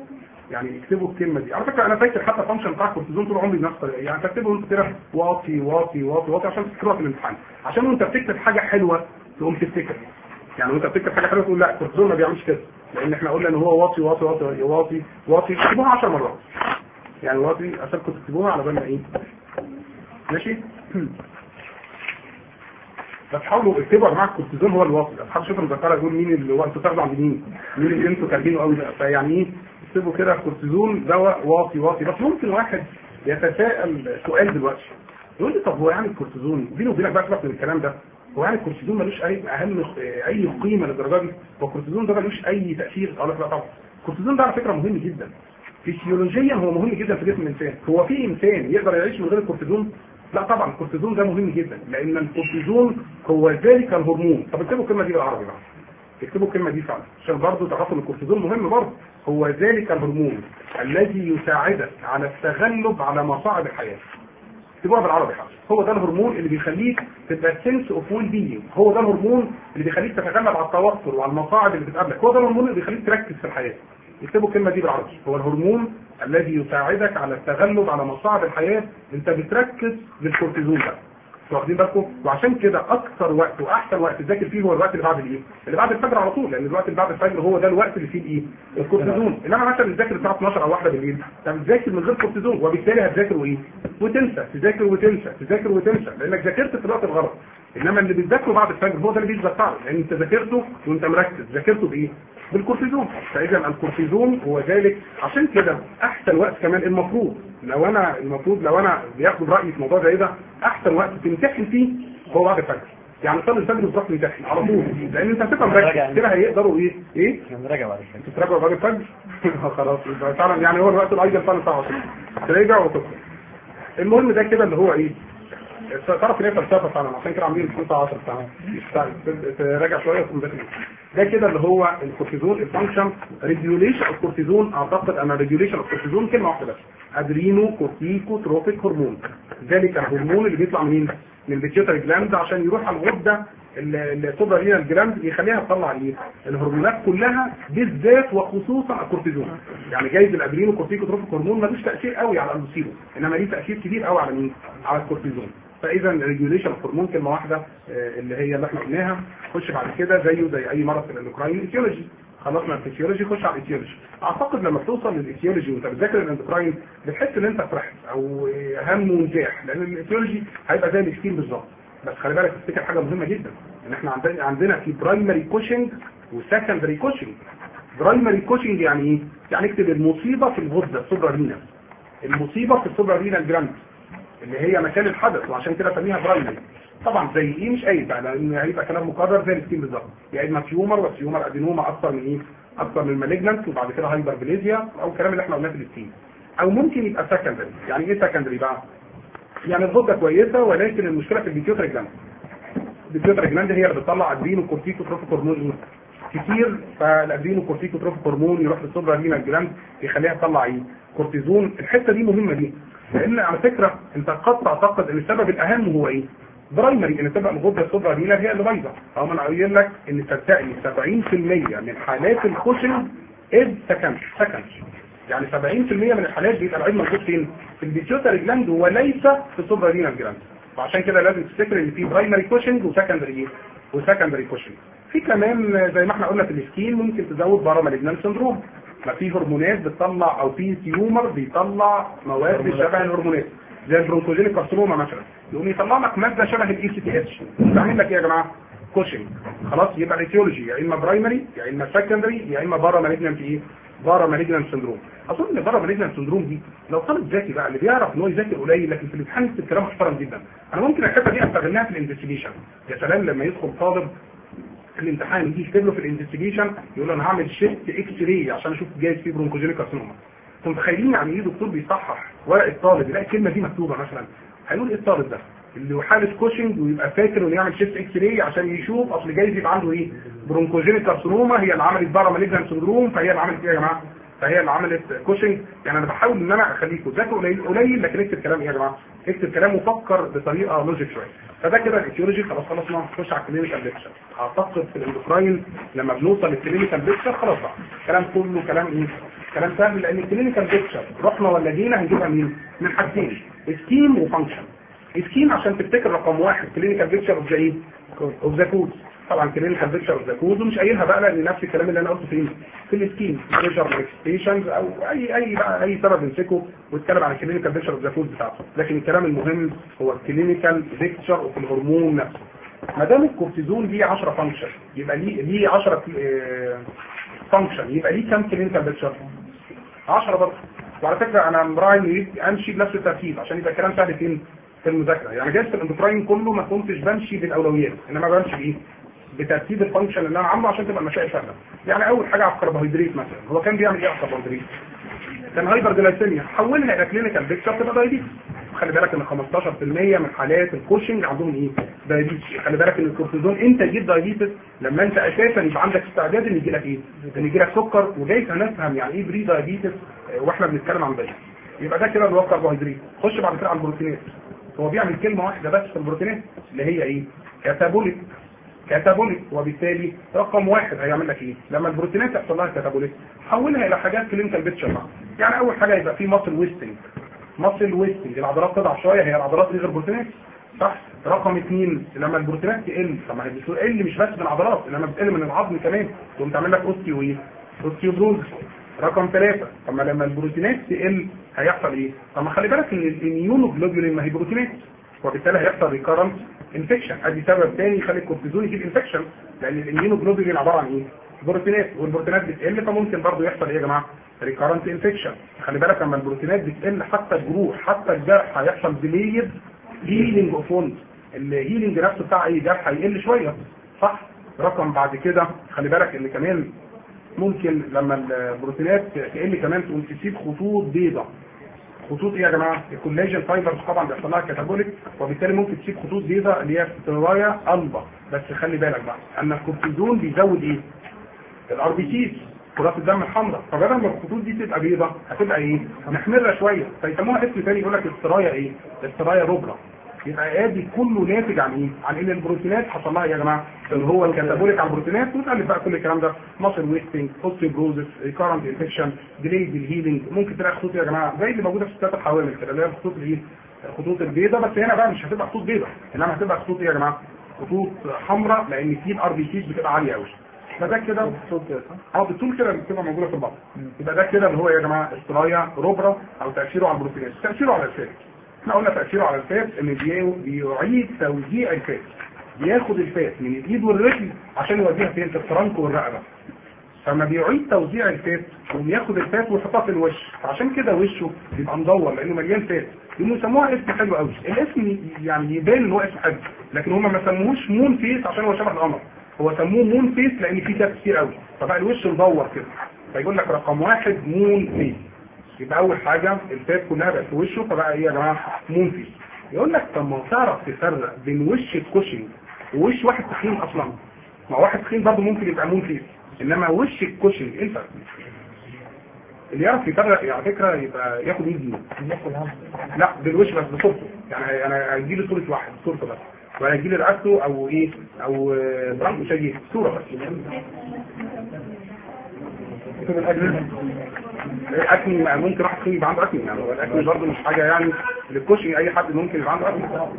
يعني اكتبوا الكلمه دي على فكره انا فاكر حتى فانكشن بتاع الكورتيزون طول عمري بنفس الطريقه يعني تكتبوا انت كده واطي واطي واطي واطي عشان تفتكروها في الامتحان عشان وانت بتكتب حاجه حلوه تقوم تفتكر يعني وانت بتكتب حاجه حلوه تقول لا الكورتيزون ما بيعملش كده لان احنا قلنا ان هو واطي واطي واطي واطي واطي اكتبوها 10 مرات يعني واطي عشان كنت تكتبوها على بال ما ايه ماشي فتحاولوا اكتبوا يا جماعه الكورتيزون هو الواطي اصحاب شوفوا المذكره يقول مين اللي هو انتوا تاخدوا عند مين مين اللي انتوا كاتبينه قوي ده فيعني ايه اكتبوا كده الكورتيزون دواء واطي واطي بس ممكن واحد يتساءل سؤال دلوقتي يقول لي طب هو يعني الكورتيزون بيني وبينك بقى سيبك من الكلام ده هو يعني الكورتيزون ملوش اي اهم اي قيمه للدرجه دي هو الكورتيزون ده ملوش اي تاثير اقول لك لا طبعا الكورتيزون ده على فكره مهم جدا فيسيولوجيا هو مهم جدا في جسم الانسان هو في انسان يقدر يعيش من غير الكورتيزون لا طبعا الكورتيزون ده مهم جدا لان الكورتيزون هو ذلك الهرمون طب اكتبوا الكلمه دي بالعربي بقى اكتبوا الكلمه دي فعلا عشان برضه تعرفوا ان الكورتيزون مهم برضه هو ذلك الهرمون الذي يساعدك على التغلب على مصاعب الحياه اكتبوها بالعربي حاجة. هو ده الهرمون اللي بيخليك تبقى سنس اوف ويل بينج هو ده الهرمون اللي بيخليك تتغلب على التوتر وعلى المصاعب اللي بتقابلك هو ده الهرمون اللي بيخليك تركز في الحياه اكتبوا الكلمه دي بالعربي هو الهرمون الذي يساعدك على التغلب على مصاعب الحياه انت بتركز بالكورتيزون ده واخدين بالكم وعشان كده اكثر وقت واحسن وقت تذاكر فيه هو الوقت اللي بعد الايه اللي بعد الفجر على طول لان الوقت اللي بعد الفجر هو ده الوقت اللي فيه الايه الكورتيزون انما مثلا تذاكر الساعه 12 او 1 بالليل انت بتذاكر من غير كورتيزون وبالتالي هتذاكر وايه وتنسى تذاكر وتنسى تذاكر وتنسى لانك ذاكرت في الوقت الغلط انما اللي بتذاكره بعد الفجر هو ده اللي بيتذكره لان انت ذاكرته وانت مركز ذاكرته بايه بالكورتيزون فاذا الكورتيزون هو ذلك عشان كده احسن وقت كمان المفروض لو انا المفروض لو انا بياخد رايي في موضوع زي ده احسن وقت تمتحن فيه هو بعد الفجر يعني صلي الفجر بالظبط تمتحن على طول لان انت هتبقى مركز كده هيقدروا ايه ايه نراجع بعد الفجر تتراجعوا بعد الفجر خلاص يبقى فعلا يعني هو الوقت الايدل فعلا الساعه 10 تراجع وتقرا المهم ده كده اللي هو ايه تعرف ان هي فلسفه فعلا عشان كده عاملين 15 ساعه تراجع شويه وتقوم داخل ده كده اللي هو الكورتيزون الفانكشن ريجوليشن الكورتيزون اعتقد ان ريجوليشن الكورتيزون كلمه واحده بس ادرينو كورتيكو تروفيك هرمون ذلك الهرمون اللي بيطلع منين من البيتيوتري جلاند عشان يروح على الغده السوبر رينال جلاند يخليها تطلع ايه الهرمونات كلها بالذات وخصوصا الكورتيزون يعني جايز الادرينو كورتيكو تروفيك هرمون ملوش تاثير قوي على الاندوسيرو انما ليه تاثير كبير قوي على مين على الكورتيزون فاذا ريجوليشن هرمون كلمه واحده اللي هي اللي احنا قلناها خش بعد كده زيه زي اي مرض في الاندوكراين ايتيولوجي خلصنا الفسيولوجي خش على الايتيولوجي اعتقد لما بتوصل للايتيولوجي وانت بتذاكر الاندوكراين بتحس ان انت فرحت او هم ونجاح لان الايتيولوجي هيبقى زي السكين بالظبط بس خلي بالك تفتكر حاجه مهمه جدا ان احنا عندنا عندنا في برايمري كوشنج وسكندري كوشنج برايمري كوشنج يعني ايه؟ يعني اكتب المصيبه في الغده السوبرا رينا المصيبه في السوبرا رينا جراند اللي هي مكان الحدث وعشان كده سميها برايمري طبعا زي ايه مش اي بقى لان هيبقى كلام مكرر زي السكين بالظبط يا اما تيومر والتيومر ادينوما اكثر من ايه اكثر من مالجنانت وبعد كده هايبر بليزيا او الكلام اللي احنا قلناه في السكين او ممكن يبقى سكندري يعني ايه سكندري بقى يعني الغده كويسه ولكن المشكله في البيتيوتري جلاند البيتيوتري جلاند هي اللي بتطلع ادرينو كورتيكو تروفيك هرمون كتير فالادرينو كورتيكو تروفيك هرمون يروح للسوبرا رينال جلاند يخليها تطلع ايه كورتيزون الحته دي مهمه دي لان على فكره انت قد تعتقد ان السبب الاهم هو ايه برايمري ان تبقى الغده السوبرا رينال هي اللي بايظه او انا قايل لك ان صدقني 70% من حالات الكوشن از سكند سكند يعني 70% من الحالات بيبقى العيب موجود فين في البيتيوتري جلاند وليس في السوبرا رينال جلاند وعشان كده لازم تفتكر ان في برايمري كوشنج وسكندري وسكندري كوشنج في كمان زي ما احنا قلنا في السكين ممكن تزود بارا مالجنان سندروم ما في هرمونات بتطلع او في تيومر بيطلع مواد شبه الهرمونات زي البرونكوجينيك كارسينوما مثلا يقوم يطلع لك ماده شبه الاي سي تي اتش تعمل لك ايه يا جماعه كوشنج خلاص يبقى الايتيولوجي يا اما برايمري يا اما سكندري يا اما بارا مالجنان ايه بارا مالجنان سندروم اظن ان بارا مالجنان سندروم دي لو طالب ذكي بقى اللي بيعرف ان هو يذاكر قليل لكن في الامتحان يكتب كلام محترم جدا انا ممكن الحته دي استغلها في الانفستيجيشن يا سلام لما يدخل طالب الامتحان يجي يكتب له في الانفستيجيشن يقول له انا هعمل شيفت اكس راي عشان اشوف جايز فيه برونكوجينيك كارسينوما انتوا متخيلين يعني ايه دكتور بيصحح ورق الطالب يلاقي الكلمه دي مكتوبه مثلا هيقول ايه الطالب ده اللي حالة كوشنج ويبقى فاكر انه يعمل شيفت اكس راي عشان يشوف اصل جايز يبقى عنده ايه برونكوجينيك كارسينوما هي اللي عملت بارا مالجنان سندروم فهي اللي عملت ايه يا جماعه فهي اللي عملت كوشنج يعني انا بحاول ان انا اخليكم ذاكروا قليل قليل لكن اكتب كلام ايه يا جماعه اكتب كلام وفكر بطريقه لوجيك شويه فده كده الايتيولوجي خلاص خلصنا نخش على الكلينيكال ليكشر اعتقد في الاندوكراين لما بنوصل للكلينيكال ليكشر خلاص بقى الكلام كله كلام ايه كلام سهل لان الكلينيكال ليكشر رحنا ولا جينا هنجيبها مين من حاجتين سكيم وفانكشن سكيم عشان تفتكر رقم واحد كلينيكال ليكشر اوف ذا ايه اوف ذا كود طبعا كلينيكال بيكتشر اوف ذا كود ومش قايلها بقى لان نفس الكلام اللي انا قلته فين في السكين بريشر اكسبيشنز او اي اي بقى اي سبب يمسكه ويتكلم عن الكلينيكال بيكتشر اوف ذا كود بتاعته لكن الكلام المهم هو الكلينيكال بيكتشر اوف الهرمون نفسه ما دام الكورتيزون ليه 10 فانكشن يبقى ليه ليه 10 فانكشن يبقى ليه كام كلينيكال بيكتشر 10 برضه وعلى فكره انا مراعي اني امشي بنفس الترتيب عشان يبقى الكلام سهل فين في المذاكره يعني جايز في الاندوكراين كله ما كنتش بمشي بالاولويات انما بمشي بايه بترتيب الفانكشن اللي انا عامله عشان تبقى المسائل سهله يعني اول حاجه على الكربوهيدرات مثلا هو كان بيعمل ايه على الكربوهيدرات كان هايبر جلايسيميا حولها الى كلينيكال بيكتشر تبقى دايبيتس خلي بالك ان 15% من حالات الكوشنج عندهم ايه دايبيتس خلي بالك ان الكورتيزون انت تجيب دايبيتس لما انت اساسا يبقى عندك استعداد ان يجي لك ايه ان يجي لك سكر وجاي هنفهم يعني ايه بري دايبيتس واحنا بنتكلم عن دايبيتس يبقى ده كده اللي هو الكربوهيدرات خش بعد كده على البروتينات هو بيعمل كلمه واحده بس في البروتينات اللي هي ايه كاتابوليك كاتابوليك وبالتالي رقم واحد هيعمل لك ايه لما البروتينات يحصل لها كاتابوليك حولها الى حاجات كلينيكال بيتشر بقى يعني اول حاجه يبقى في ماسل ويستنج ماسل ويستنج العضلات تضعف شويه هي العضلات دي غير بروتينات صح رقم اثنين لما البروتينات تقل طب ما هي بتقل مش بس من العضلات انما بتقل من العظم كمان تقوم تعمل لك اوستيو ايه اوستيوبروز رقم ثلاثة طب ما لما البروتينات تقل هيحصل ايه طب ما خلي بالك ان الاميونوجلوبولين ما هي بروتينات وبالتالي هيحصل ريكارنت انفكشن ادي سبب تاني يخلي الكورتيزون يجيب انفكشن لان الاميونوجلوبولين عباره عن ايه بروتينات والبروتينات بتقل فممكن برضه يحصل ايه يا جماعه ريكارنت انفكشن خلي بالك لما البروتينات بتقل حتى الجروح حتى الجرح هيحصل ديليد هيلينج اوف ووند الهيلينج نفسه بتاع اي جرح هيقل شويه صح رقم بعد كده خلي بالك ان كمان ممكن لما البروتينات تقل كمان تقوم تسيب خطوط بيضاء خطوط ايه يا جماعه الكولاجين فايبرز طبعا بيحصل لها كاتابوليك وبالتالي ممكن تسيب خطوط بيضاء اللي هي سترايا البا بس خلي بالك بقى ان الكورتيزون بيزود ايه الار بي سيز كرات الدم الحمراء فبدل ما الخطوط دي تبقى بيضاء هتبقى ايه محمره شويه فيسموها اسم تاني يقول لك السترايا ايه السترايا روبرا يبقى ادي كله ناتج عن ايه عن ان البروتينات حصل لها يا جماعه اللي هو الكاتابوليك على البروتينات وتالف بقى كل الكلام ده ماسل ويستنج اوستيوبروزس ريكارنت انفكشن ديليد الهيلينج ممكن تلاقي خطوط يا جماعه زي اللي موجوده في ستات الحوامل كده اللي هي الخطوط الايه الخطوط البيضاء بس هنا بقى مش هتبقى خطوط بيضاء انما هتبقى خطوط ايه يا جماعه خطوط حمراء لان في الار بي سيز بتبقى عاليه قوي فده كده اه بالطول كده بتبقى موجوده في البطن يبقى ده كده اللي هو يا جماعه استرايا روبرا او تاثيره على البروتينات تاثيره على الفات احنا قلنا تاثيره على الفات ان بيعيد توزيع الفات بياخد الفات من الايد والرجل عشان يوديها فين في الترنك والرقبه فما بيعيد توزيع الفات وبياخد الفات ويحطها في الوش فعشان كده وشه بيبقى مدور لانه مليان فات يقوموا يسموها اسم حلو قوي الاسم يعني يبان ان هو اسم حلو لكن هم ما سموهوش مون فيس عشان هو شبه القمر هو سموه مون فيس لان فيه فات كتير قوي فبقى الوش مدور كده فيقول لك رقم واحد مون فيس يبقى اول حاجه الفات كلها بقت في وشه فبقى ايه يا جماعه مون فيس يقول لك طب ما تعرف تفرق بين وش الكوشنج ووش واحد تخين اصلا ما واحد تخين برضه ممكن يبقى مون فيس انما وش الكوشنج ايه الفرق اللي يعرف يفرق على فكره يبقى ياخد 100 جنيه لا بالوش بس بصورته يعني انا هيجي لي صوره واحد صورته بس ولا يجي لي رقبته او ايه او برانك مش هيجي صوره بس الاكل ممكن واحد فيهم يبقى عنده اكل يعني هو الاكل برضه مش حاجه يعني للكوشنج اي حد ممكن يبقى عنده اكل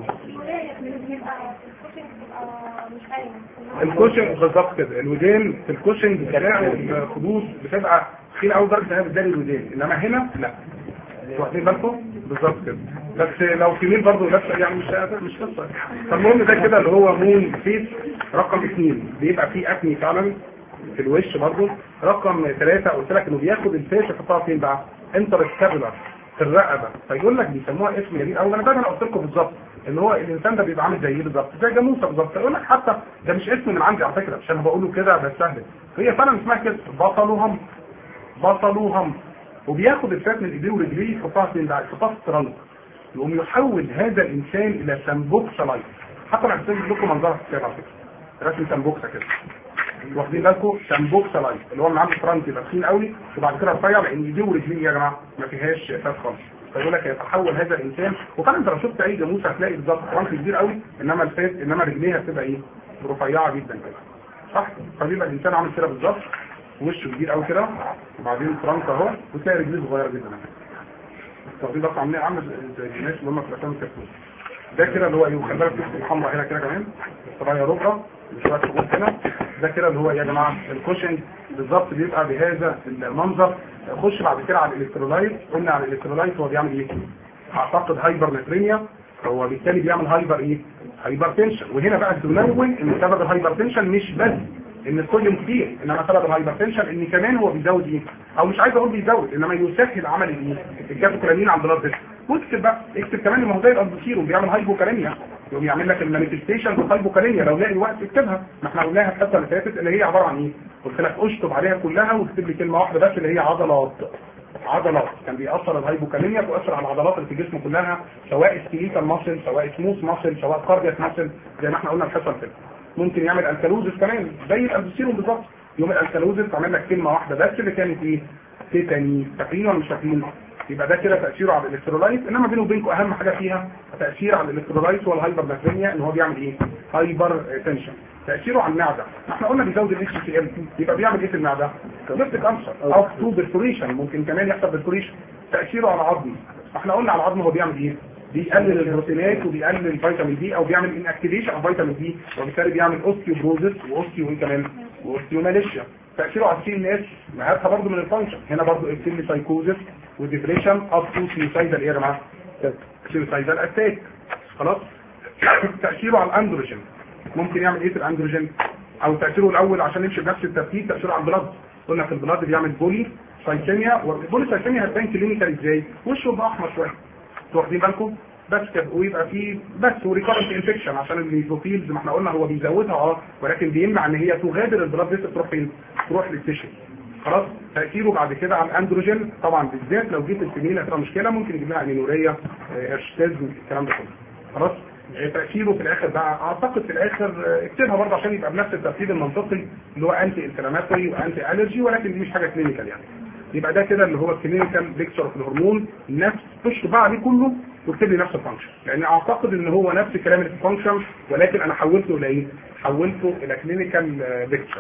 الكوشنج بالظبط كده الودان في الكوشنج بتلاقي الخدود بتبقى تخين قوي درجه انها بتداري الودان انما هنا لا واخدين بالكم بالظبط كده بس لو في مين برضه نفس يعني مش مش قصه فالمهم ده كده اللي هو مون فيس رقم اثنين بيبقى فيه اكني فعلا في الوش برضه رقم ثلاثة قلت لك انه بياخد الفيش يحطها فين بقى انتر سكابولار في الرقبه فيقول لك بيسموها اسم جديد او انا دايما قلت لكم بالظبط ان هو الانسان ده بيبقى عامل زي ايه بالظبط زي جاموسه بالظبط يقول لك حتى ده مش اسم من عندي على فكره عشان بقوله كده بس سهل هي فعلا اسمها كده بطلوهم بطلوهم وبياخد الفات من ايديه ورجليه يحطها فين بقى يحطها في الترنك يقوم يحول هذا الانسان الى سمبوكسه لايف حتى انا هسيب لكم منظرها في الكتاب على فكره رسم سمبوكسه كده واخدين بالكم سمبوكسه لايف اللي هو من عنده فرنك يبقى تخين قوي وبعد كده رفيع لان ايديه ورجليه يا جماعه ما فيهاش فات خالص فيقول لك يتحول هذا الانسان وفعلا انت لو شفت اي جاموسه هتلاقي بالظبط فرنك كبير قوي انما الفات انما رجليها بتبقى ايه رفيعه جدا كده صح فبيبقى الانسان عامل كده بالظبط وشه كبير قوي كده وبعدين فرنك اهو وتلاقي رجليه صغيره جدا واخدين بالكم عاملين عامل زي الناس اللي هم في الافلام الكرتون ده كده اللي هو ايه وخلي بالك تكتب حمراء هنا كده كمان طبعا يا ربع شويه خطوط هنا ده كده اللي هو إيه يا جماعه الكوشنج بالظبط بيبقى بهذا المنظر خش بعد كده على الالكترولايت قلنا على الالكترولايت هو بيعمل ايه اعتقد هايبر نترينيا هو بالتالي بيعمل هايبر ايه هايبر تنشن وهنا بقى تنون ان سبب الهايبر تنشن مش بس ان الصوديوم كتير انما سبب الهايبر تنشن ان كمان هو بيزود ايه او مش عايز اقول بيزود انما يسهل عمل الايه الكاتوكولامين عند البلاد فيسل واكتب بقى اكتب كمان ان هو زي الالبوسيروم بيعمل هايبوكاليميا يقوم يعمل لك المانيفستيشن بالهايبوكاليميا لو لاقي وقت اكتبها ما احنا قلناها الحصه اللي فاتت اللي هي عباره عن ايه قلت لك اشطب عليها كلها واكتب لي كلمه واحده بس اللي هي عضلات عضلات كان بيأثر الهايبوكاليميا بيأثر على العضلات اللي في الجسم كلها سواء سكيليتال ماسل سواء سموث ماسل سواء كاردياك ماسل زي ما احنا قلنا الحصه اللي فاتت ممكن يعمل الكالوزس كمان زي الالبوسيروم بالظبط يوم الالكالوزس عمل لك كلمه واحده بس اللي كانت ايه تيتاني فاكرين ولا مش فاكرين يبقى ده كده تاثيره على الالكترولايت انما بينه وبينكم اهم حاجه فيها تاثير على الالكترولايت هو الهايبر ناترينيا ان هو بيعمل ايه هايبر تنشن تاثيره على المعده احنا قلنا بيزود الاتش سي ال يبقى بيعمل ايه في المعده ليفت كانسر او تو بيرفوريشن ممكن كمان يحصل بيرفوريشن تاثيره على العظم احنا قلنا على العظم هو بيعمل ايه بيقلل البروتينات وبيقلل الفيتامين دي او بيعمل انكتيفيشن اوف فيتامين دي وبالتالي بيعمل اوستيوبروزس واوستيو ايه كمان واوستيوماليشيا تاثيره على السي ان اس مهاتها برضه من الفانكشن هنا برضه اكتيفي سايكوزس وديبريشن اب تو سيوسايدال ايه يا جماعه سيوسايدال اتاك خلاص تاثيره على الاندروجين ممكن يعمل ايه في الاندروجين او تاثيره الاول عشان نمشي بنفس الترتيب تاثيره على البلد قلنا في البلد بيعمل بولي سايكيميا والبولي سايكيميا هتبان كلينيكال ازاي وشه بقى احمر شويه انتوا واخدين بالكم بس كده ويبقى فيه بس وريكارنت انفكشن عشان النيزوفيلز ما احنا قلنا هو بيزودها اه ولكن بيمنع ان هي تغادر البلاد فيسل تروح فين؟ تروح للتشن خلاص تاثيره بعد كده على الاندروجين طبعا بالذات لو جيت السنين هتبقى مشكله ممكن يجيب لها انينوريا ارشتازم الكلام ده كله خلاص تاثيره في الاخر بقى اعتقد في الاخر اكتبها برضه عشان يبقى بنفس الترتيب المنطقي اللي هو انتي انفلاماتوري وانتي الرجي ولكن دي مش حاجه كلينيكال يعني يبقى ده كده اللي هو الكلينيكال بيكتشر في الهرمون نفس تشطب بقى عليه كله واكتب لي نفس الفانكشن لان اعتقد ان هو نفس كلام اللي في الفانكشن ولكن انا حولته الى ايه؟ حولته الى كلينيكال بيكتشر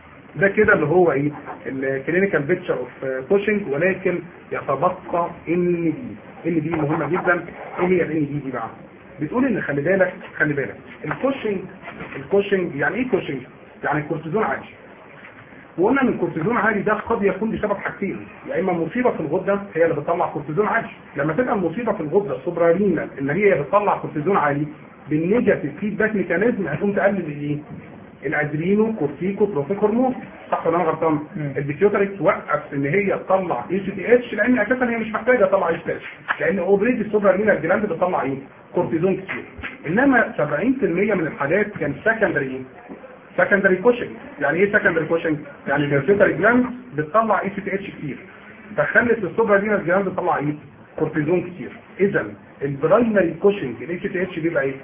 ده كده اللي هو ايه الكلينيكال بيكتشر اوف كوشنج ولكن يتبقى ان دي ان دي مهمه جدا ايه هي الان دي دي بقى بتقول ان خلي بالك خلي بالك الكوشنج الكوشنج يعني ايه كوشنج يعني الكورتيزون عالي وقلنا ان الكورتيزون عالي ده قد يكون بسبب حاجتين يا اما مصيبه في الغده هي اللي بتطلع كورتيزون عالي لما تبقى المصيبه في الغده السوبرالينا ان هي بتطلع كورتيزون عالي بالنيجاتيف فيدباك ميكانيزم هتقوم تقلل الايه الادرينو كورتيكو تروفيك هرمون صح ولا انا غلطان البيتيوتري توقف ان هي تطلع اي سي تي اتش لان اساسا هي مش محتاجه تطلع اي سي اتش لان اوريدي السوبرالينا الجلاند بتطلع ايه كورتيزون كتير انما 70% من الحالات كان سكندري سكندري كوشنج يعني ايه سكندري كوشنج يعني البيتيوتري جلاند بتطلع اي سي تي اتش كتير فخلت السوبرالينا الجلاند تطلع ايه كورتيزون كتير اذا البرايمري كوشنج الاي سي تي اتش بيبقى ايه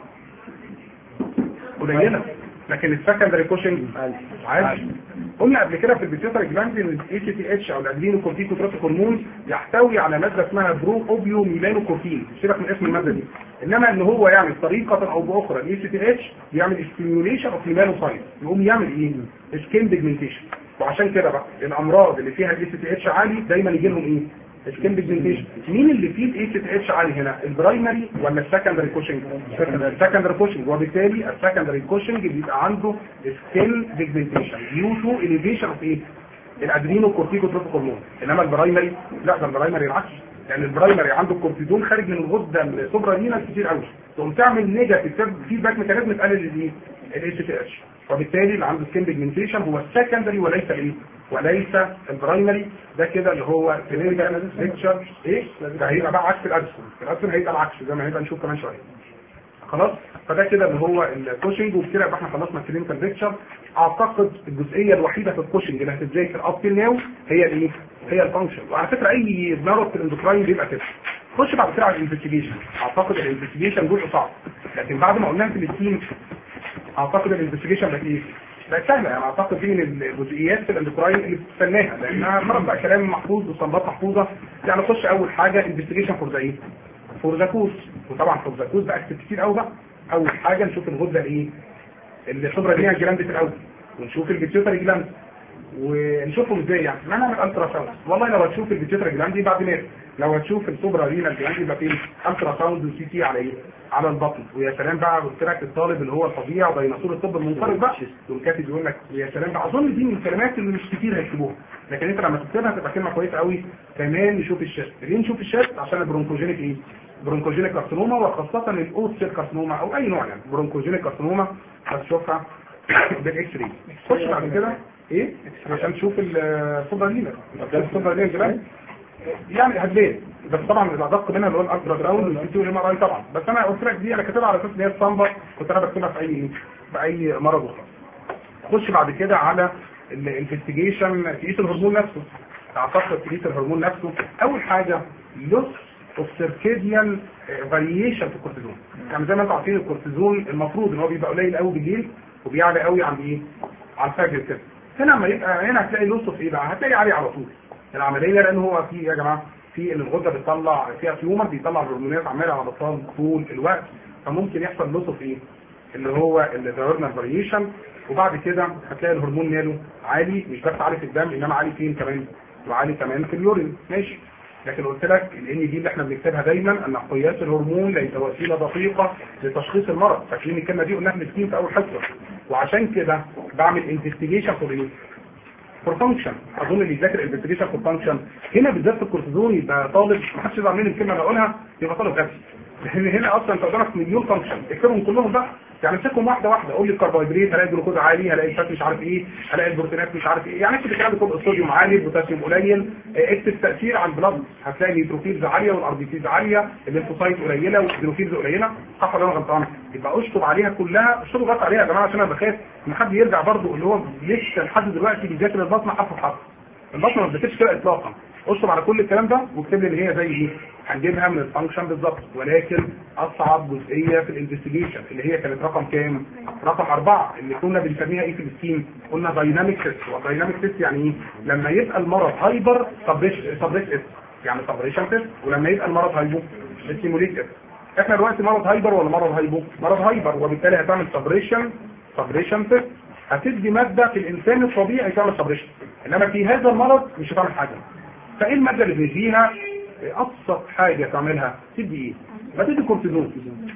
قليله لكن السكندري كوشنج عالي قلنا قبل كده في البيتيوتري جلاند ان الاي سي تي اتش او الادرينو كورتيكوتروفيك هرمون يحتوي على ماده اسمها برو اوبيو ميلانو كورتين سيبك من اسم الماده دي انما ان هو يعمل طريقه او باخرى الاي سي تي اتش يعمل ستيميوليشن اوف ميلانوسايت يقوم يعمل ايه سكين بيجمنتيشن وعشان كده بقى الامراض اللي فيها الاي سي تي اتش عالي دايما يجي لهم ايه سكين بيجمنتيشن مين اللي فيه الاي سي تي اتش عالي هنا البرايمري ولا السكندري كوشنج السكندري كوشنج وبالتالي السكندري كوشنج بيبقى عنده سكين بيجمنتيشن ديو تو اليفيشن اوف ايه الادرينو كورتيكوتروفيك هرمون انما البرايمري لا ده البرايمري العكس لان البرايمري عنده الكورتيزون خارج من الغده السوبرالينا كتير قوي تقوم تعمل نيجاتيف فيدباك ميكانيزم تقلل الايه الاي سي تي اتش وبالتالي اللي عنده سكين بيجمنتيشن هو السكندري وليس الايه وليس البرايمري ده كده اللي هو كلينيكال ليكتشر ايه ده هيبقى بقى عكس الادسون الادسون هيبقى العكس زي ما هنبقى نشوف كمان شويه خلاص فده كده اللي هو الكوشنج وبكده يبقى احنا خلصنا الكلينيكال ليكتشر اعتقد الجزئيه الوحيده في الكوشنج اللي هتتذاكر اب تيل ناو هي الايه هي الفانكشن وعلى فكره اي مرض في الاندوكراين بيبقى كده خش بعد كده على الانفستيجيشن اعتقد الانفستيجيشن جزء صعب لكن بعد ما قلناها في التيم اعتقد الانفستيجيشن بقت ايه بقت سهله يعني اعتقد دي من الجزئيات في الاندوكراين اللي بتستناها لانها خلاص بقى كلام محفوظ وصنبات محفوظه يعني خش اول حاجه انفستيجيشن فور ذا ايه فور ذا كوز وطبعا فور ذا كوز بقى كتير قوي بقى اول حاجه نشوف الغده الايه اللي الخبره ليها جلاند في الاول ونشوف البيتيوتري جلاند ونشوفهم ازاي يعني ما نعمل الترا ساوند والله لو هتشوف البيتيوترا جلاندي بعد ما لو هتشوف السوبرا رينال جلاندي يبقى فين الترا ساوند وسي تي على ايه على البطن ويا سلام بقى قلت لك الطالب اللي هو الفظيع وديناصور الطب المنفرد بقى والكاتب يقول لك يا سلام بقى اظن دي من الكلمات اللي مش كتير هيكتبوها لكن انت لما تكتبها تبقى كلمه كويسه قوي كمان نشوف الشست ليه نشوف الشست عشان البرونكوجينيك ايه برونكوجينيك كارسينوما وخاصه الاوت سيل كارسينوما او اي نوع يعني برونكوجينيك كارسينوما هتشوفها بالاكس راي خش بعد كده ايه عشان تشوف الصوبر لينا الصوبر لينا كمان يعني هتبان بس طبعا الادق منها اللي هو الالترا جراوند والسي والام ار اي طبعا بس انا قلت لك دي انا كاتبها على اساس ان هي الصامبه كنت انا بكتبها في اي باي مرض وخلاص خش بعد كده على الانفستيجيشن تقيس الهرمون نفسه اعتقد تقيس الهرمون نفسه اول حاجه لوس اوف سيركيديان فاريشن في الكورتيزون يعني زي ما انتم عارفين الكورتيزون المفروض ان هو بيبقى قليل قوي بالليل وبيعلى قوي عند ايه على الفجر كده هنا لما يبقى هنا هتلاقي لوس اوف ايه بقى هتلاقي عالي على طول العمليه لان هو في يا جماعه في ان الغده بتطلع فيها تيومر بيطلع الهرمونات عماله على بطال طول الوقت فممكن يحصل لوس اوف ايه اللي هو الدايورنال فاريشن وبعد كده هتلاقي الهرمون ماله عالي مش بس عالي في الدم انما عالي فين كمان وعالي كمان في اليورين ماشي لكن قلت لك الان دي اللي احنا بنكتبها دايما ان قياس الهرمون ليس وسيله دقيقه لتشخيص المرض فاكرين الكلمه دي قلناها مسكين في اول حصه وعشان كده بعمل انفستيجيشن فور ايه فور فانكشن اظن اللي يذاكر انفستيجيشن فور فانكشن هنا بالذات في الكورتيزون يبقى طالب ما حدش يزعل مني الكلمه اللي اقولها يبقى طالب غبي لان هنا اصلا انت قدامك مليون فانكشن اكتبهم كلهم بقى يعني امسكهم واحده واحده قول لي الكربوهيدرات هلاقي الجلوكوز عالي هلاقي الفات مش عارف ايه هلاقي البروتينات مش عارف ايه يعني اكتب الكلام ده كله الصوديوم عالي البوتاسيوم قليل اكتب تاثير على البلد هتلاقي النيتروفيلز عاليه والاربيتيز عاليه الليمفوسايت قليله والجلوفيلز قليله صح ولا انا غلطان يبقى اشطب عليها كلها اشطب غلط عليها يا جماعه عشان انا بخاف ان حد يرجع برضه اللي هو لسه لحد دلوقتي بيذاكر البطنه حرف بحرف البطنه ما بتذاكرش كده اطلاقا اشطب على كل الكلام ده واكتب لي ان هي زي ايه هنجيبها من الفانكشن بالظبط ولكن اصعب جزئيه في الانفستيجيشن اللي هي كانت رقم كام رقم أربعة اللي كنا بنسميها ايه في السكيم قلنا دايناميك تيست ودايناميك تيست يعني ايه لما يبقى المرض هايبر سبريش سبريش يعني سبريشن تيست ولما يبقى المرض هايبو ستيموليت تيست احنا دلوقتي مرض هايبر ولا مرض هايبو مرض هايبر وبالتالي هتعمل سبريشن سبريشن تيست هتدي ماده في الانسان الطبيعي تعمل سبريشن انما في هذا المرض مش هتعمل حاجه فايه الماده اللي بنديها ابسط حاجه تعملها تدي ايه ما تدي كورتيزون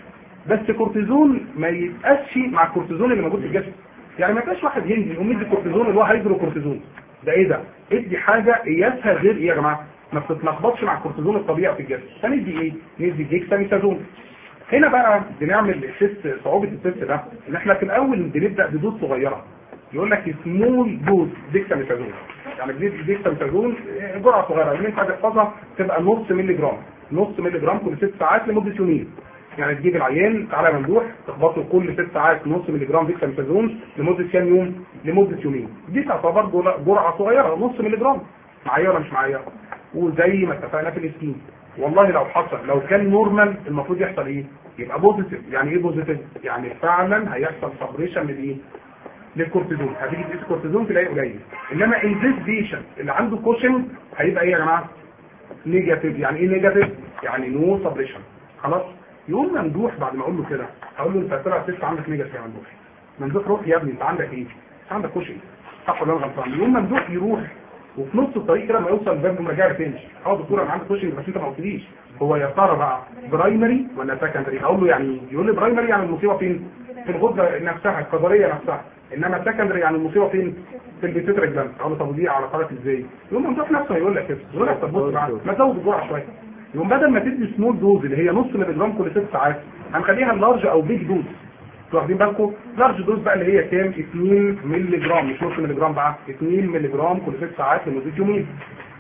بس كورتيزون ما يتقاسش مع الكورتيزون اللي موجود في الجسم يعني ما يبقاش واحد هندي يقوم يدي كورتيزون اللي هو هيدروكورتيزون ده ايه ده ادي حاجه قياسها غير ايه يا جماعه ما بتتلخبطش مع الكورتيزون الطبيعي في الجسم فندي ايه ندي ديكساميثازون هنا بقى بنعمل التست صعوبه التست ده ان احنا في الاول بنبدا بدوز صغيره يقول لك سمول دوز ديكساميثازون يعني بندي ديكساميثازون جرعه صغيره اللي انت هتحفظها تبقى نص مللي جرام نص مللي جرام كل ست ساعات لمده يومين يعني تجيب العيان تعالى ممدوح تخبطه كل ست ساعات نص مللي جرام ديكساميثازون لمده كام يوم لمده يومين دي تعتبر جرعه صغيره نص مللي جرام معايا ولا مش معايا وزي ما اتفقنا في السكين والله لو حصل لو كان نورمال المفروض يحصل ايه يبقى بوزيتيف يعني ايه بوزيتيف يعني فعلا هيحصل سبريشن من ايه للكورتيزون هتيجي تقيس الكورتيزون تلاقيه قليل انما ان ذيس بيشنت اللي عنده كوشن هيبقى ايه يا جماعه نيجاتيف يعني ايه نيجاتيف يعني نو سبريشن خلاص يقوم ممدوح بعد ما اقول له كده هقول له انت طلع تيست عندك نيجاتيف يا ممدوح ممدوح روح يا ابني انت عندك ايه انت عندك كوشن صح ولا انا غلطان يقوم ممدوح يروح وفي نص الطريق كده ما يوصل الباب ما رجع تاني اه دكتور انا عندي كوشن بس انت ما قلتليش هو يا ترى بقى برايمري ولا سكندري اقول له يعني يقول لي برايمري يعني المصيبه فين في الغده نفسها القدريه نفسها انما سكندري يعني المصيبه فين في البيتيتريك جلاند اقول له طب ودي على طرف ازاي يقوم ممدوح نفسه هيقول لك كده يقول لك طب بص بقى ما تزود الجرعه شويه يقوم بدل ما تدي سمول دوز اللي هي نص مللي جرام كل ست ساعات هنخليها لارج او بيج دوز انتوا واخدين بالكم لارج دوز بقى اللي هي كام 2 مللي جرام مش نص مللي جرام بقى 2 مللي جرام كل ست ساعات لمده يومين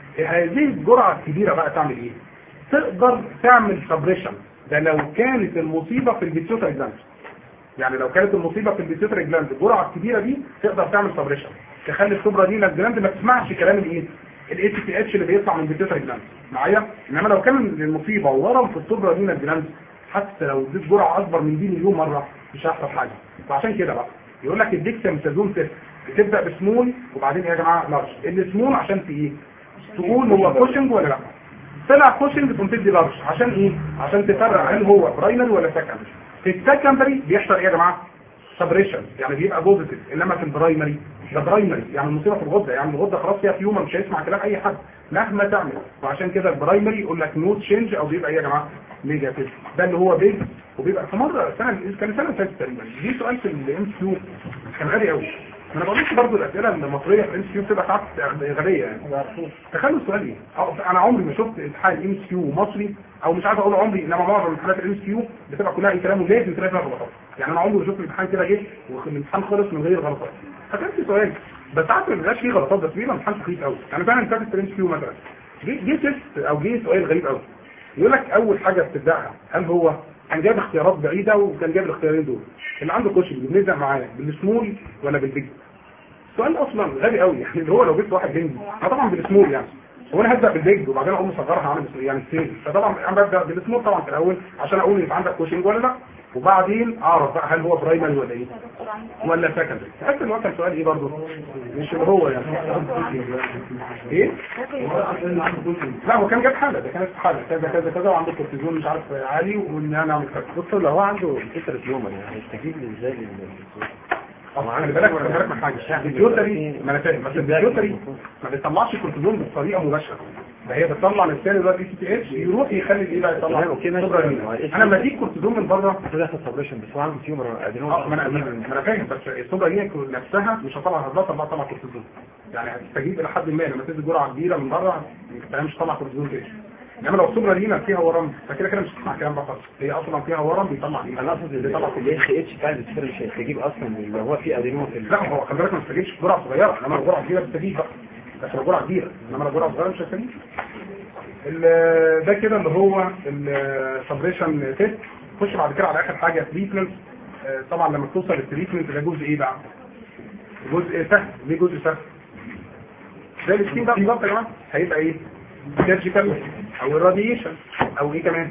هذه الجرعه الكبيره بقى تعمل ايه تقدر تعمل سبريشن ده لو كانت المصيبه في البيتيوتري جلاند يعني لو كانت المصيبه في البيتيوتري جلاند الجرعه الكبيره دي تقدر تعمل سبريشن تخلي السوبرا دي جلاند ما تسمعش كلام الايه الاي تي تي اتش اللي بيطلع من البيتيوتري جلاند معايا انما لو كان المصيبه ورم في السوبرا دي جلاند حتى لو اديت جرعه اكبر من دي مليون مره مش هيحصل حاجه فعشان كده بقى يقول لك الديكساميثازون تيست بتبدا بسمول وبعدين يا جماعه لارج السمول عشان في ايه تقول هو كوشنج ولا لا طلع كوشنج تقوم تدي لارج عشان ايه عشان تفرق هل هو برايمري ولا سكندري في السكندري بيحصل ايه يا جماعه سبريشن يعني بيبقى بوزيتيف انما في البرايمري ده برايمري يعني المصيبه في الغده يعني الغده خلاص فيها فيوما مش هيسمع كلام اي حد مهما تعمل وعشان كده البرايمري يقول لك نو تشينج او بيبقى ايه يا جماعه نيجاتيف ده اللي هو بيج وبيبقى في مره سنه كان سنه فاتت تقريبا جه سؤال في الام كيو كان غالي قوي انا بقول لكم برضه الاسئله المصريه في الام كيو بتبقى ساعات غبيه يعني تخيلوا السؤال ايه أو- انا عمري ما شفت امتحان ام كيو مصري او مش عايز اقول عمري انما معظم امتحانات الام كيو بتبقى كلها اي كلام ولازم تلاقي فيها غلطات يعني انا عمري ما شفت امتحان كده جه والامتحان خلص من غير غلطات فكان في سؤال بس ساعات ما بيبقاش فيه غلطات بس بيبقى امتحان سخيف قوي يعني فعلا فاتت في الام كيو مثلا جه جه تيست او جه سؤال غريب قوي يقول لك اول حاجه بتبداها هل هو كان جايب اختيارات بعيده وكان جايب الاختيارين دول اللي عنده كوشن بنبدا معاه بالسمول ولا بالبيج السؤال اصلا غبي قوي يعني اللي هو لو جبت واحد هندي انا طبعا بالسمول يعني هو انا هبدا بالبيج وبعدين اقوم مصغرها عامل يعني السيل فطبعا انا ببدا بالسمول طبعا في الاول عشان اقول يبقى عندك كوشنج ولا لا وبعدين اعرف بقى هل هو برايمري ولا ايه ولا سكندري تحس ان هو كان سؤال ايه برضه مش اللي هو يعني ايه لا هو كان جاب حاله ده كانت حاله كذا كذا كذا وعنده كورتيزون مش عارف عالي وان انا اعمل كذا دكتور لو هو عنده فكرة يوما يعني هيستجيب لي ازاي لل طبعا خلي بالك خلي بالك من حاجه البيوتري ما انا فاهم بس البيوتري ما بيطلعش كورتيزون بطريقه مباشره ده هي بتطلع للثاني دلوقتي سي تي اتش يروح يخلي الايه بقى يطلع تمام، أوكي، ماشي. سوبرالين. انا لما اديك كورتيزون من بره ده ياخد سبريشن بس هو عنده تيومر ادينوم اه ما انا ما أنا- ما انا فاهم بس السوبرالين نفسها مش هطلع هتطلع طلع طلع كورتيزون يعني هتستجيب الى حد ما لما تدي جرعه كبيره من بره انت مش طلع كورتيزون تاني انما لو السوبرالين فيها ورم فكده كده مش هتسمع كلام بقى خالص هي اصلا فيها ورم بيطلع ايه انا اقصد بيطلع ال اتش اتش بتاع الدكتور مش هيستجيب اصلا لو هو في ادينوم في ال- لا هو خلي بالك ما تستجيبش جرعه صغيره انما لو جرعه كبيره بتستجيب بقى بس لو جرعه كبيره انما لو جرعه صغيره مش هتستجيب ال- ده كده اللي هو السبريشن تيست خش بعد كده على اخر حاجه تريتمنت طبعا لما توصل للتريتمنت ده جزء ايه بقى؟ جزء سهل ليه جزء سهل؟ زي السكين ده بالظبط يا جماعه هيبقى ايه؟ سيرجيكال او الراديشن او ايه كمان؟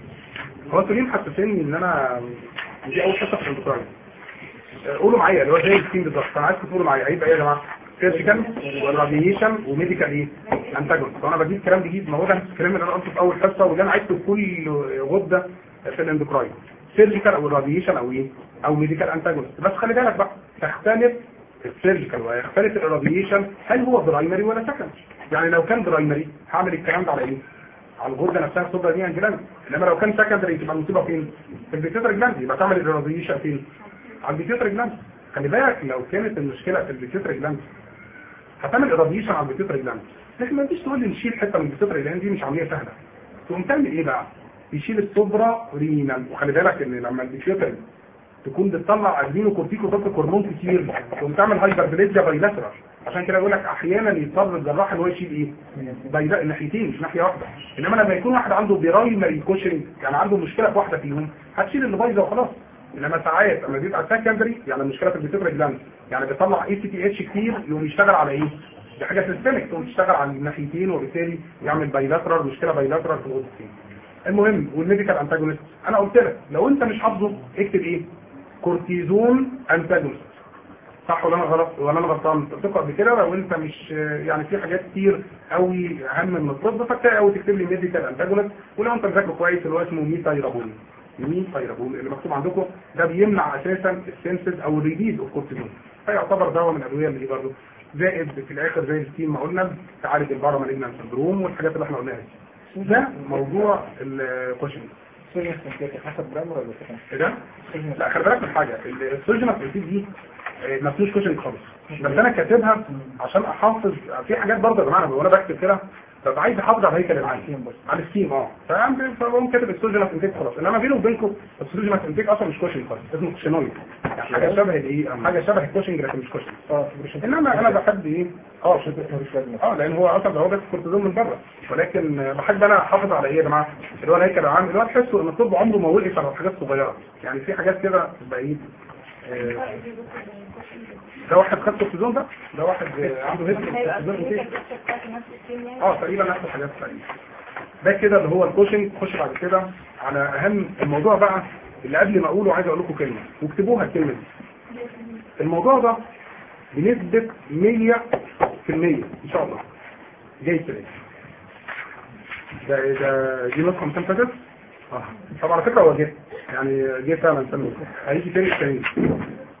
هو انتوا ليه محسسيني ان انا دي اول حصه في الاندوكراين قولوا معايا اللي هو زي السكين بالظبط انا عايزكم تقولوا معايا هيبقى ايه يا جماعه؟ سيرجيكال والراديشن وميديكال ايه؟ انتاجون وانا بجيب كلام جديد ما هو ده الكلام اللي انا قلته في اول حصه واللي انا عايزه في كل غده في الاندوكراين سيرجيكال او الراديشن او ايه؟ او ميديكال انتاجون بس خلي بالك بقى تختلف السيرجيكال ويختلف الراديشن هل هو برايمري ولا سكندري؟ يعني لو كان برايمري هعمل الكلام ده على ايه؟ على الغده نفسها الصدر دي جلاند انما لو كان سكندري تبقى المصيبه فين؟ في البيتيوتري جلاند يبقى تعمل الراديشن فين؟ على البيتيوتري جلاند خلي بالك لو كانت المشكله في البيتيوتري جلاند هتعمل الراديشن على البيتيوتري جلاند لكن ما تجيش تقول لي نشيل حته من البيتيوتري جلاند دي مش عمليه سهله تقوم تعمل ايه بقى؟ يشيل السوبرا رينال وخلي بالك ان لما البيتيوتري تكون بتطلع ادرينو كورتيكو ضغط هرمون كتير تقوم تعمل هايبربليزيا بايلاترال عشان كده يقول لك احيانا يضطر الجراح ان هو يشيل ايه؟ بايلا ناحيتين مش ناحيه واحده انما لما يكون واحد عنده برايمري كوشنج يعني عنده مشكله في واحده فيهم هتشيل اللي بايظه وخلاص انما ساعات لما بيبقى سكندري يعني المشكله في البيتوتري جلاند يعني بيطلع اي سي تي اتش كتير يقوم يشتغل على ايه؟ دي حاجه سيستميك تقوم تشتغل على الناحيتين وبالتالي يعمل بايلاترال مشكله بايلاترال في الغدتين المهم والميديكال انتاجونست انا قلت لك لو انت مش حافظه اكتب ايه؟ كورتيزون انتاجونست صح ولا انا غلط ولا انا غلطان تقرا بكده لو انت مش يعني في حاجات كتير قوي اهم من الطب فتلاقي قوي تكتب لي ميديكال انتاجونست ولو انت مذاكره كويس اللي هو اسمه ميثايرابول ميثايرابول اللي مكتوب عندكم ده بيمنع اساسا السنسز او الريليز اوف كورتيزون فيعتبر دواء من الادويه اللي برضه زائد في الاخر زي الستيم ما قلنا تعالج البارا مالجنان سندروم والحاجات اللي احنا قلناها دي ده موضوع الكوشن حسب جرام ولا سكن؟ ايه ده؟ لا خلي بالك من حاجه السيرجن في دي آه، ما فيهوش كوشنج خالص بس انا كاتبها عشان احافظ في حاجات برضه يا جماعه وانا بكتب كده ببقى عايز احافظ على هيكل العين على السيم اه فعندي فبقوم كاتب السيرجن اوف انتيك خلاص انما بينه وبينكم السيرجن اوف انتيك اصلا مش كوشنج خالص اسمه كوشنويد يعني حاجه شبه الايه حاجه شبه الكوشنج لكن مش كوشنج اه مش انما انا بحب ايه اه مش لازم اه لان هو اصلا ده هو بس كورتيزون من بره ولكن آه، بحب انا احافظ على ايه يا جماعه اللي هو الهيكل العام اللي هو تحسه ان الطب عمره ما وقف على حاجات صغيره يعني في حاجات كده تبقى ايه آه، ده واحد خد كورتيزون ده ده واحد آه، عنده هيستوري كورتيزون انتيك اه تقريبا نفس الحاجات تقريبا ده كده اللي هو الكوشنج خش بعد كده على اهم الموضوع بقى اللي قبل ما اقوله عايز اقول لكم كلمه واكتبوها الكلمه دي الموضوع ده بنسبه 100% ان شاء الله جاي تلاقي ده ده دي نسخه من فاتت اه طب على فكره هو جه يعني جه فعلا سنه هيجي تاني تاني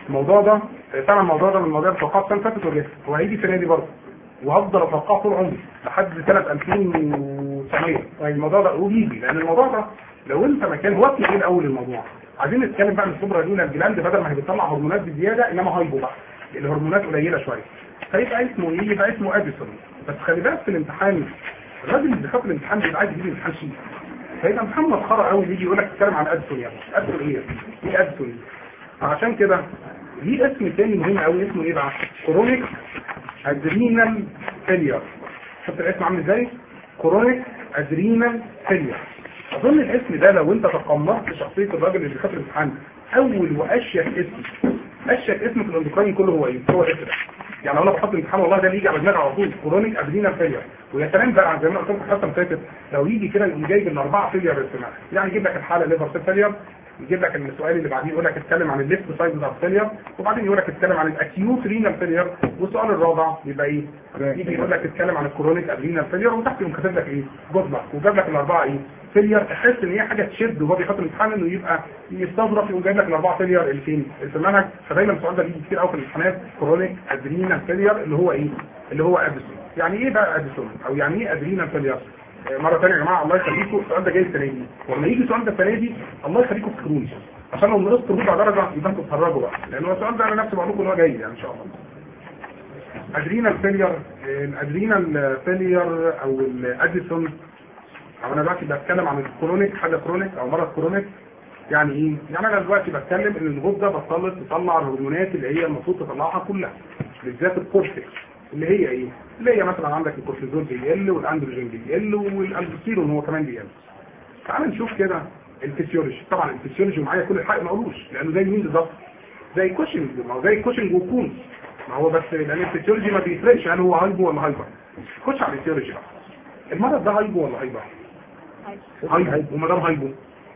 الموضوع ده فعلا الموضوع ده من المواضيع اللي توقعت السنه اللي فاتت وجهت وهيجي السنه دي برضه وهفضل اتوقعه طول عمري لحد سنه 2900 يعني الموضوع ده وبيجي لان الموضوع ده لو انت مكان هو اسمه ايه الاول الموضوع عايزين نتكلم بقى عن السوبرا لونا الجلاند بدل ما هي بتطلع هرمونات بزياده انما هايبو بقى الهرمونات قليله شويه فيبقى اسمه ايه يبقى اسمه اديسون بس خلي بالك في الامتحان الراجل اللي بيخاف الامتحان بيبقى عايز يجيب الامتحان شيء فيبقى محمد خرا قوي يجي يقول لك تتكلم عن اديسون يا ابني اديسون ايه ايه اديسون عشان كده ليه اسم تاني مهم قوي اسمه ايه بقى كرونيك ادرينال فيلير شفت الاسم عامل ازاي كرونيك ادرينال فيلير اظن الاسم ده لو انت تقمصت شخصيه الراجل اللي بيخاف الامتحان اول واشيك اسم اشيك اسم في الاندوكراين كله هو ايه هو الاسم ده يعني لو انا بحط الامتحان والله ده اللي يجي على دماغي على طول كرونيك ادرينال فيلير ويا سلام بقى زي ما قلت لكم في الحصه اللي فاتت لو يجي كده يقوم جايب الاربعه فيلير بالسماع يعني يجيب لك الحاله ليفر سيل فيلير يجيب لك السؤال اللي بعديه يقول لك اتكلم عن الليفت سايد اوف فيلير وبعدين يقول لك اتكلم عن الاكيوت رينال فيلير والسؤال الرابع يبقى ايه يجي يقول لك اتكلم عن الكرونيك ادرينال فيلير وتحت يقوم كاتب لك ايه جود لك وجاب لك الاربعه ايه فيلير تحس ان هي حاجه تشد وهو بيحط الامتحان انه يبقى يستظرف يقوم جايب لك الاربعه فيلير اللي فين اللي في المنهج فدايما السؤال ده بيجي كتير قوي في الامتحانات كرونيك ادرينال فيلير اللي هو ايه اللي هو اديسون يعني ايه بقى اديسون او يعني ايه ادرينال فيلير مرة ثانيه يا جماعة الله يخليكم السؤال ده جاي السنة دي ولما يجي السؤال ده السنة دي الله يخليكم تفكروني عشان لو نقصت ربع درجة يبقى انتوا تتخرجوا بقى لان هو السؤال ده انا نفسي بقول لكم ان هو جاي يعني ان شاء الله ادرينال فيلير الادرينال فيلير او الاديسون او انا دلوقتي بتكلم عن الكرونيك حاجه كرونيك او مرض كرونيك يعني ايه؟ يعني انا دلوقتي بتكلم ان الغده بطلت تطلع الهرمونات اللي هي المفروض تطلعها كلها بالذات الكورتكس اللي هي ايه؟ اللي هي مثلا عندك الكورتيزول بيقل والاندروجين بيقل والالبوستيرون هو كمان بيقل. تعال نشوف كده الفسيولوجي طبعا الفسيولوجي معايا كل الحق ما اقولوش لانه زي مين بالظبط؟ زي كوشنج ما هو زي كوشنج وكونز ما هو بس لان الفسيولوجي ما بيفرقش هل هو هايبو ولا هايبر. خش على الفسيولوجي بقى. المرض ده هايبو ولا هايبر؟ هايبو وما دام هايبو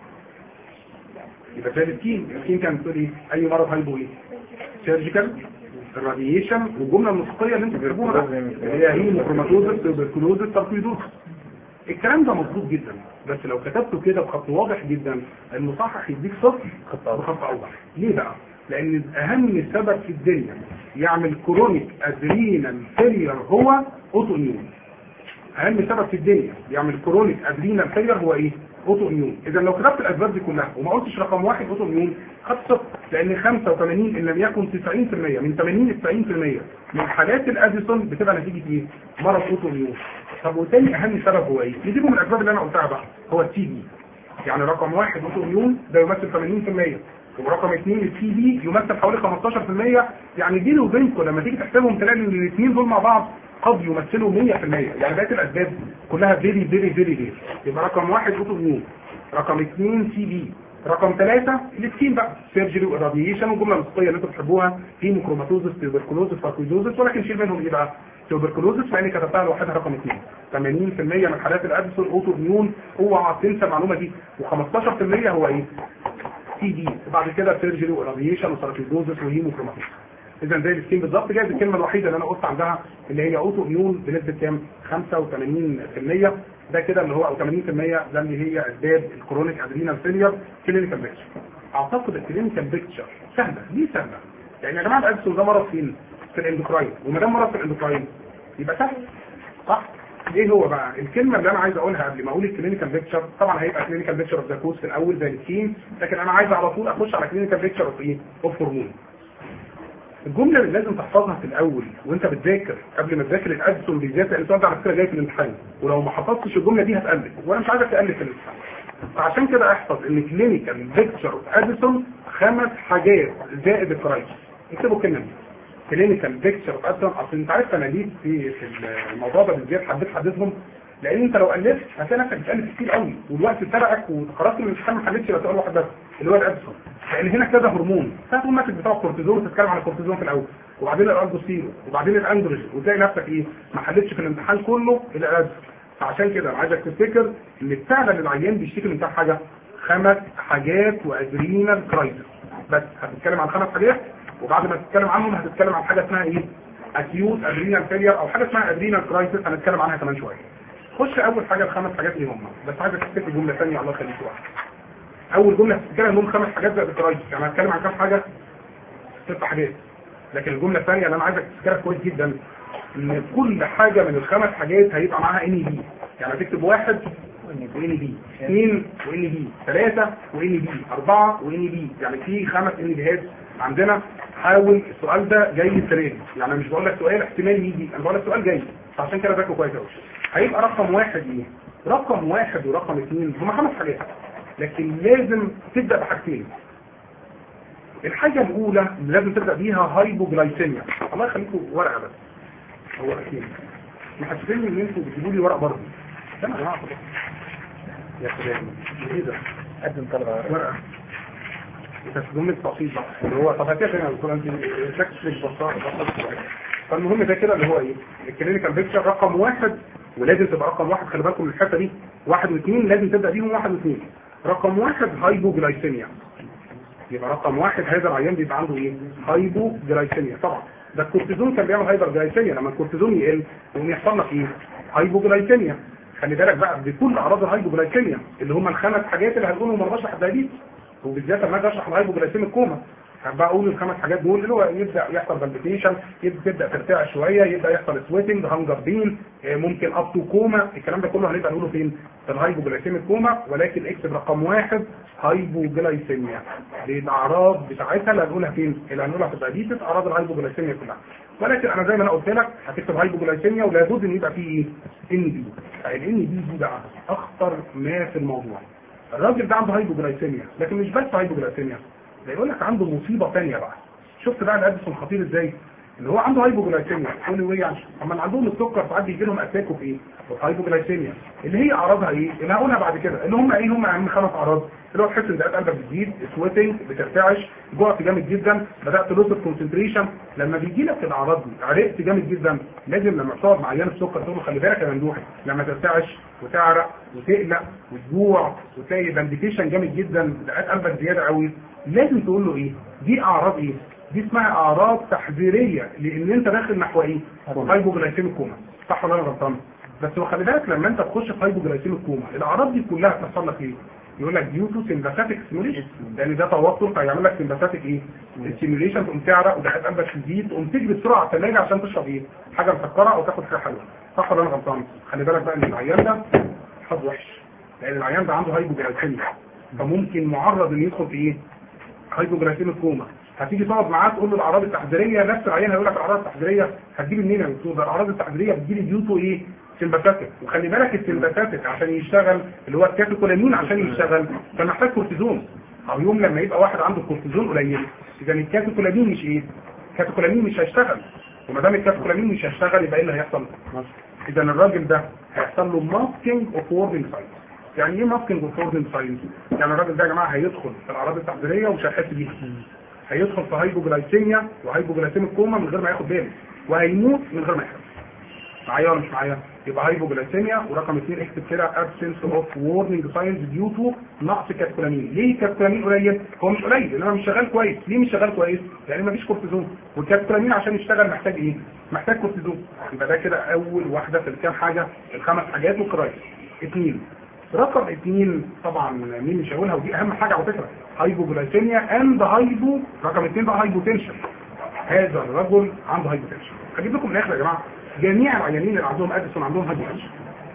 يبقى زي الكين الكين كان بتقول ايه؟ اي مرض هايبو ايه؟ سيرجيكال الراديشن والجمله الموسيقيه اللي انتوا بتحبوها بقى اللي هي هيموكروماتوزس توبركلوزس تركيدوس الكلام ده مظبوط جدا بس لو كتبته كده بخط واضح جدا المصحح يديك صفر بخط اوضح ليه بقى؟ لان اهم سبب في الدنيا يعمل كرونيك ادرينال فيلير هو اوتو اميون اهم سبب في الدنيا يعمل كرونيك ادرينال فيلير هو ايه؟ اوتو اميون اذا لو كتبت الاسباب دي كلها وما قلتش رقم واحد اوتو اميون خدت صفر لان 85 ان لم يكن 90% من 80 ل 90% من حالات الاديسون بتبقى نتيجه ايه؟ مرض اوتو اميون طب وتاني اهم سبب هو ايه؟ نجيبه من الاسباب اللي انا قلتها بقى هو التي بي يعني رقم واحد اوتو اميون ده يمثل 80% ورقم اثنين التي بي يمثل حوالي 15% يعني بيني وبينكم لما تيجي تحسبهم تلاقي ان الاثنين دول مع بعض قد يمثلوا 100% يعني بقيه الاسباب كلها فيري فيري فيري فيري يبقى رقم واحد اوتو اميون رقم اثنين سي بي رقم ثلاثة الاثنين بقى سيرجري والراديشن والجمله الموسيقيه اللي انتوا بتحبوها هيموكروماتوزس تيوبركلوزس فاكويدوزس ولكن شيل منهم ايه بقى؟ تيوبركلوزس لان كتبتها لوحدها رقم اثنين 80% من حالات الاديسون اوتو اميون اوعى تنسى المعلومه دي و15% هو ايه؟ سي دي وبعد كده سيرجري والراديشن وساركيدوزس وهيموكروماتوزس اذا زي السكين بالظبط جايز الكلمه الوحيده اللي انا قلت عندها اللي هي اوتو اميون بنسبه كام 85% ده كده اللي هو او 80% ده اللي هي اسباب الكرونيك ادرينال فيلير كلينيكال بيكتشر اعتقد الكلينيكال بيكتشر سهله ليه سهله يعني يا جماعه الادسون ده مرض فين في الاندوكراين وما دام مرض في الاندوكراين يبقى سهل صح ايه هو بقى الكلمه اللي انا عايز اقولها قبل ما اقول الكلينيكال بيكتشر طبعا هيبقى كلينيكال بيكتشر اوف ذا كوز في الاول زي الكين لكن انا عايز على طول اخش على كلينيكال بيكتشر اوف ايه اوف هرمون الجمله اللي لازم تحفظها في الاول وانت بتذاكر قبل ما تذاكر الادسون بالذات لان السؤال ده على فكره جاي في الامتحان ولو ما حفظتش الجمله دي هتقلب وانا مش عايزك تقلب في الامتحان فعشان كده احفظ ان كلينيكال بيكتشر اوف اديسون خمس حاجات زائد الكرايس اكتبوا الكلمه دي كلينيكال بيكتشر اوف اديسون اصل انت عارف انا ليه في في الموضوع ده بالذات حبيت احدثهم لان انت لو قلبت هتلاقي نفسك بتقلب كتير قوي والوقت سبقك وخلاص الامتحان ما حلتش يبقى سؤال واحد بس اللي هو الاديسون لان هنا كذا هرمون فهتقوم ماسك بتاع الكورتيزون وتتكلم عن الكورتيزون في الاول وبعدين الالدوستيرون وبعدين الاندروجين وتلاقي نفسك ايه ما حلتش في الامتحان كله الا الاديسون فعشان كده انا عايزك تفتكر ان فعلا العيان بيشتكي من كام حاجه خمس حاجات وادرينال كرايسس بس هتتكلم عن خمس حاجات وبعد ما تتكلم عنهم هتتكلم عن حاجه اسمها ايه اكيوت ادرينال فيلير او حاجه اسمها ادرينال كرايسس هنتكلم عنها كمان شويه خش اول حاجه الخمس حاجات اللي هم بس عايزك تفتكر جمله ثانيه الله يخليك واحد اول جمله هتتكلم انهم خمس حاجات زائد الكرايسس يعني هتكلم عن كام حاجه ست حاجات لكن الجمله الثانيه اللي انا عايزك تذكرها كويس جدا ان كل حاجه من الخمس حاجات هيبقى معاها ان بي يعني هتكتب واحد وان بي اثنين وان بي ثلاثه وان بي اربعه وان بي يعني في خمس ان بيهات عندنا حاول السؤال ده جاي السنه دي يعني أنا مش بقول لك سؤال احتمال يجي انا بقول لك سؤال جاي فعشان كده ذاكره كويس قوي هيبقى رقم واحد ايه رقم واحد ورقم اثنين هما خمس حاجات لكن لازم تبدا بحاجتين الحاجه الاولى اللي لازم تبدا بيها هايبوجلايسيميا الله يخليكم ورقه بس هو اكيد محسسني ان انتوا بتجيبوا لي ورق برضه استنى يا جماعه خلاص. يا سلام ايه ده قدم طلب على ورقه تسليم التقسيط بقى اللي هو طب هتفهم يا دكتور انت شكلك بسيط فالمهم ده كده اللي هو ايه الكلينيكال بيكتشر رقم واحد ولازم تبقى رقم واحد خلي بالكم من الحته دي واحد واثنين لازم تبدا بيهم واحد واثنين رقم واحد هايبوجلايسيميا يبقى رقم واحد هذا العيان بيبقى عنده ايه هايبوجلايسيميا طبعا ده الكورتيزون كان بيعمل هايبرجلايسيميا لما الكورتيزون يقل يقوم يحصل لك ايه هايبوجلايسيميا خلي بالك بقى بكل اعراض الهايبوجلايسيميا اللي هم الخمس حاجات اللي هنقولهم لما بشرح الدايبيتس وبالذات لما اجي اشرح الهايبوجلايسيميا الكوما هبقى اقول الخمس حاجات دول اللي هو يبدا يحصل بالبيتيشن تبدا ترتاع شويه يبدا يحصل سويتنج هانجر بين ممكن اب تو كوما الكلام ده كله هنبقى نقوله فين في الهايبوجلايسيميا كوما ولكن اكتب رقم واحد هايبوجلايسيميا دي الاعراض بتاعتها اللي هنقولها فين اللي هنقولها في الدايبيتس اعراض الهايبوجلايسيميا كلها ولكن انا زي ما انا قلت لك هتكتب هايبوجلايسيميا ولابد ان يبقى فيه ان بي الان بي دي بقى اخطر ما في الموضوع الراجل ده عنده هايبوجلايسيميا لكن مش بس هايبوجلايسيميا ده يقول لك عنده مصيبه ثانيه بقى شفت بقى الاديسون خطير ازاي اللي هو عنده هايبوجلايسيميا تقول لي ايه يعني اما اللي عندهم السكر ساعات بيجي لهم اتاكوا في ايه هايبوجلايسيميا اللي هي اعراضها ايه اللي هقولها بعد كده اللي هم ايه هم اهم خمس اعراض اللي هو تحس ان دقات قلبك بتزيد سويتنج بترتعش جوعت جامد جدا بدات لوس كونسنتريشن لما بيجي لك الاعراض دي عرقت جامد جدا لازم لما تقعد مع عيان السكر تقول له خلي بالك يا ممدوحي لما ترتعش وتعرق وتقلق وتجوع وتلاقي بانديكيشن جامد جدا دقات قلبك زياده قوي لازم تقول له ايه دي اعراض ايه دي اسمها اعراض تحذيريه لان انت داخل نحو ايه هايبوجلايسيميك كوما صح ولا انا غلطان بس وخلي بالك لما انت تخش في هايبوجلايسيميك كوما الاعراض دي كلها بتحصل لك ايه يقول لك ديو تو سمباثيك ستيموليشن لان ده توتر فيعمل لك سمباثيك ايه ستيموليشن تقوم تعرق ودقات قلبك تزيد تقوم تجري بسرعه على الثلاجه عشان تشرب ايه حاجه مسكره او تاخد حاجه حلوه صح ولا انا غلطان خلي بالك بقى ان العيان ده حظ وحش لان العيان ده عنده هايبوجلايسيميا فممكن معرض ان يدخل في ايه هايبوجلايسيميك كوما هتيجي تقعد معاه تقول له الاعراض التحذيريه نفس العيان هيقول لك الاعراض التحذيريه هتجيب منين يا دكتور ده الاعراض التحذيريه بتجيلي ديوتو ايه سمباثيك وخلي بالك السمباثيك عشان يشتغل اللي هو الكاتيكولامين عشان يشتغل كان محتاج كورتيزون او يوم لما يبقى واحد عنده كورتيزون قليل اذا الكاتيكولامين مش ايه الكاتيكولامين مش هيشتغل وما دام الكاتيكولامين مش هيشتغل يبقى ايه اللي هيحصل اذا الراجل ده هيحصل له ماسكينج اوف وورنينج ساينز يعني ايه ماسكينج اوف وورنينج ساينز يعني الراجل ده يا جماعه هيدخل في الاعراض التحذيريه ومش هيحس بيها هيدخل في هايبوجلايسيميا وهايبوجلايسيميك كوما من غير ما ياخد باله وهيموت من غير ما يحس معايا ولا مش معايا يبقى هايبوجلايسيميا ورقم اثنين اكتب كده absence اوف warning signs due to نقص كاتكولامين ليه كاتكولامين قليل هو مش قليل لان انا مش شغال كويس ليه مش شغال كويس يعني ما فيش كورتيزون والكاتكولامين عشان يشتغل محتاج ايه محتاج كورتيزون يبقى ده كده اول واحده في الكام حاجه الخمس حاجات وكرايس اثنين رقم اثنين طبعا مين مش هقولها ودي اهم حاجه على فكره هايبوجلايسيميا اند هايبو رقم اثنين بقى هايبوتنشن هذا الرجل عنده هايبوتنشن هجيب لكم من الاخر يا جماعه جميع العيانين اللي عندهم اديسون عندهم هايبوتنشن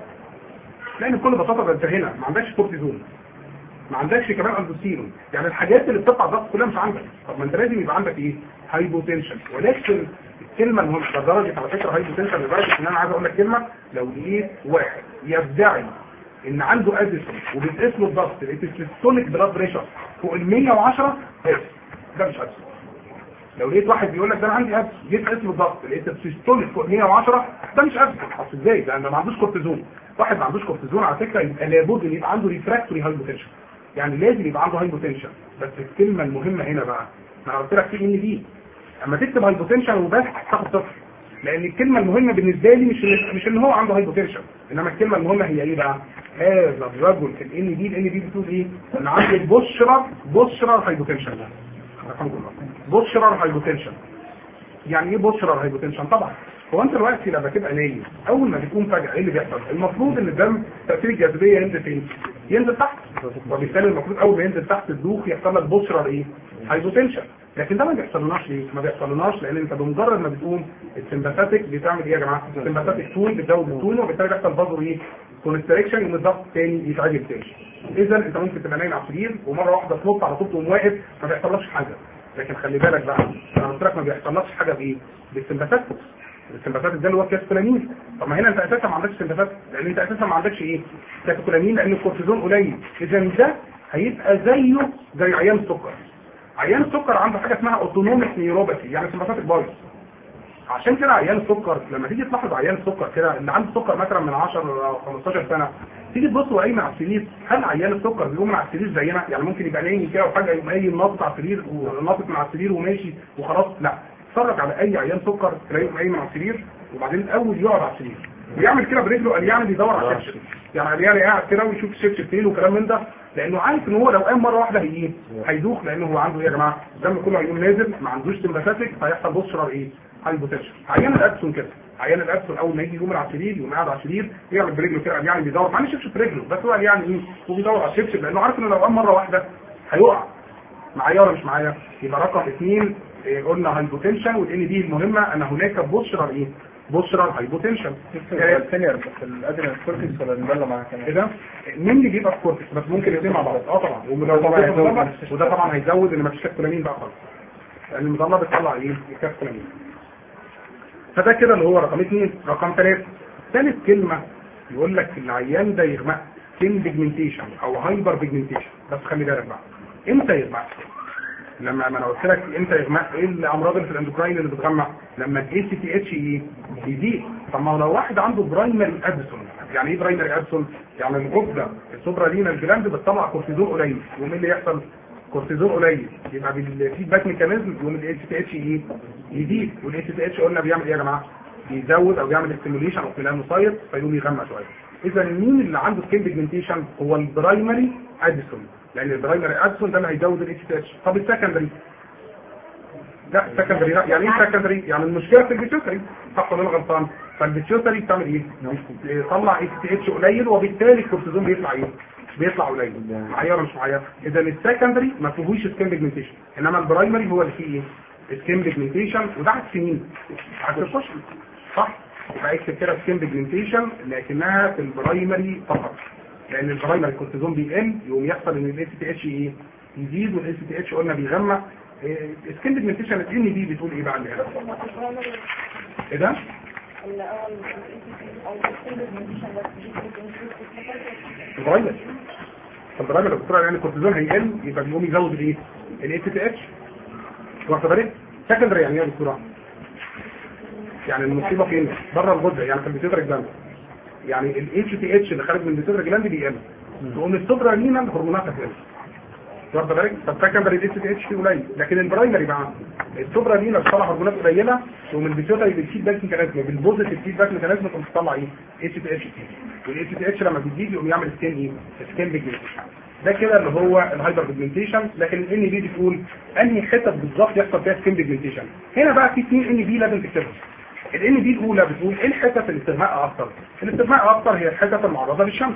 لان بكل بساطه ده انت هنا ما عندكش كورتيزون ما عندكش كمان اندوستيرون يعني الحاجات اللي بترفع الضغط كلها مش عندك طب ما انت لازم يبقى عندك ايه هايبوتنشن ولكن الكلمه المهمه لدرجه على فكره هايبوتنشن لدرجه ان انا عايز اقول لك كلمه لو لقيت واحد يدعي ان عنده اديسون وبتقيس له الضغط لقيت السيستوليك بلاد بريشر فوق ال 110 بس ده مش اديسون لو لقيت واحد بيقول لك ده انا عندي اديسون جيت قيس له الضغط لقيت السيستوليك فوق 110 ده مش اديسون اصل ازاي ده انا ما عندوش كورتيزون واحد ما عندوش كورتيزون على فكره يبقى لابد ان يبقى عنده ريفراكتوري هايبوتنشن يعني لازم يبقى عنده هايبوتنشن بس الكلمه المهمه هنا بقى انا قلت لك في ان دي اما تكتب هايبوتنشن وبس تاخد صفر لان الكلمه المهمه بالنسبه لي مش مش ان هو عنده هايبوتنشن انما الكلمه المهمه هي ايه بقى هذا الرجل في الان دي الان دي بتقول ايه ان عندي بشرى بشرى الهايبوتنشن الحمد لله بشرى الهايبوتنشن يعني ايه بشرى الهايبوتنشن طبعا هو انت دلوقتي لما تبقى نايم اول ما تكون فجاه ايه اللي بيحصل المفروض ان الدم تاثير الجاذبيه ينزل فين ينزل تحت وبالتالي المفروض اول ما ينزل تحت الدوخ يحصل لك بشرى ايه هايبوتنشن لكن ده ما بيحصلناش ليه؟ ما بيحصلناش لان انت بمجرد ما بتقوم السمباثيك بتعمل ايه يا جماعه؟ السمباثيك تون بتزود التون وبالتالي بيحصل بازو ايه؟ كونستريكشن يوم الضغط تاني يتعدل تاني. اذا انت ممكن تبقى نايم على السرير ومره واحده تنط على طول تقوم واقف ما بيحصلكش حاجه. لكن خلي بالك بقى انا قلت لك ما بيحصلكش حاجه بايه؟ بالسمباثيك السمباثيك ده اللي هو كاسكولامين طب ما هنا انت اساسا ما عندكش سمباثيك لان انت اساسا ما عندكش ايه؟ كاسكولامين لان الكورتيزون قليل اذا ده هيبقى زيه زي عيان السكر عيان السكر عنده حاجه اسمها اوتونوميك نيوروباثي يعني سمباثيك بايظ عشان كده عيان السكر لما تيجي تلاحظ عيان السكر كده اللي عنده سكر مثلا من 10 او 15 سنه تيجي تبص وقايم على السرير هل عيان السكر بيقوم من على السرير زينا يعني ممكن يبقى نايم كده وفجاه يقوم قايم ناطط على السرير وناطط من على السرير وماشي وخلاص لا اتفرج على اي عيان سكر تلاقيه قايم على السرير وبعدين الاول يقعد على السرير ويعمل كده برجله قال يعني بيدور على الشبشب يعني قال يعني قاعد كده ويشوف الشبشب فين وكلام من ده لانه عارف ان هو لو قام مره واحده هي هيدوخ لانه هو عنده ايه يا جماعه الدم كله هيقوم نازل ما عندوش سمباثيك هيحصل بوسترال ايه هايبوتنشن عيان الابسون كده عيان الابسون اول ما يجي يقوم على السرير يقوم قاعد على السرير يعمل برجله كده قال يعني بيدور مع الشبشب في رجله بس هو قال يعني ايه هو بيدور على الشبشب لانه عارف انه لو قام مره واحده هيقع معايا ولا مش معايا يبقى رقم اثنين إيه قلنا هايبوتنشن والان دي المهمه ان هناك بوسترال ايه بوسترال هايبوتنشن الثانية في الادرينال كورتكس ولا المبلة معاها كمان كده مين اللي بيبقى في كورتكس بس ممكن الاثنين مع بعض اه طبعا ولو طبعا هيزود وده طبعا هيزود ان مفيش كاتكولامين بقى خالص لان المظله بتطلع ايه الكاتكولامين فده كده اللي هو رقم اثنين رقم ثلاثة ثالث كلمة يقول لك العيان ده يغمق سين بيجمنتيشن او هايبر بيجمنتيشن بس خلي بالك بقى امتى يغمق لما ما انا قلت لك امتى يغمق ايه الامراض اللي في الاندوكراين اللي بتغمق لما الاي سي تي اتش يزيد طب ما هو لو واحد عنده برايمري ادسون يعني ايه برايمري ادسون يعني الغده السوبرا لينا الجلاند بتطلع كورتيزون قليل يقوم اللي يحصل كورتيزون قليل يبقى بالفيدباك ميكانيزم يقوم الاي سي تي اتش يزيد والاي سي تي اتش قلنا بيعمل ايه يا جماعه بيزود او بيعمل ستيموليشن او ميلانوسايت فيقوم يغمق شويه اذا مين اللي عنده سكين بيجمنتيشن هو البرايمري ادسون لان البرايمري ادسون ده اللي هيزود الاي سي اتش طب السكندري لا السكندري لا يعني ايه سكندري يعني المشكله في البيتيوتري صح ولا انا غلطان فالبيتيوتري بتعمل ايه بيطلع اي سي اتش قليل وبالتالي الكورتيزون بيطلع ايه بيطلع قليل معايا ولا مش معايا اذا السكندري ما فيهوش سكين بيجمنتيشن انما البرايمري هو اللي فيه ايه سكين بيجمنتيشن وده عكس مين عكس الفشل صح يبقى اكتب كده سكين بيجمنتيشن لكنها في البرايمري فقط لان البرايمري الكورتيزون بيقل يقوم يحصل ان الاي سي تي اتش ايه يزيد والاي سي تي اتش قلنا بيغمق سكين بيجمنتيشن الان دي بتقول ايه بقى اللي هنا ايه ده البرايمري البرايمري لو بتقول يعني الكورتيزون هيقل يبقى بيقوم يزود الايه الاي سي تي اتش واخد بالك سكندري يعني ايه يا دكتوره يعني المصيبه فين بره الغده يعني في البيتيوتريك جلاند يعني الاتش تي اتش اللي خارج من البيتيوتريك جلاند بيقل تقوم السوبرا لينا هرموناتها تقل واخد بالك طب سكندري الاتش تي اتش فيه قليل لكن البرايمري بقى السوبرا لينا بتطلع هرمونات قليله تقوم البيتيوتري بالفيدباك ميكانيزم بالبوزيتيف فيدباك ميكانيزم تقوم تطلع ايه اتش تي اتش والاتش تي اتش لما بتزيد يقوم يعمل سكين ايه سكين بيجمنتيشن ده كده اللي هو الهايبر بيجمنتيشن لكن الان بي بتقول انهي حتت بالظبط يحصل فيها سكين بيجمنتيشن هنا بقى في اثنين ان بي لازم تكتبهم الان دي الاولى بتقول ايه الحتت اللي استغماء اكتر الاستغماء اكتر هي الحتت المعرضه للشمس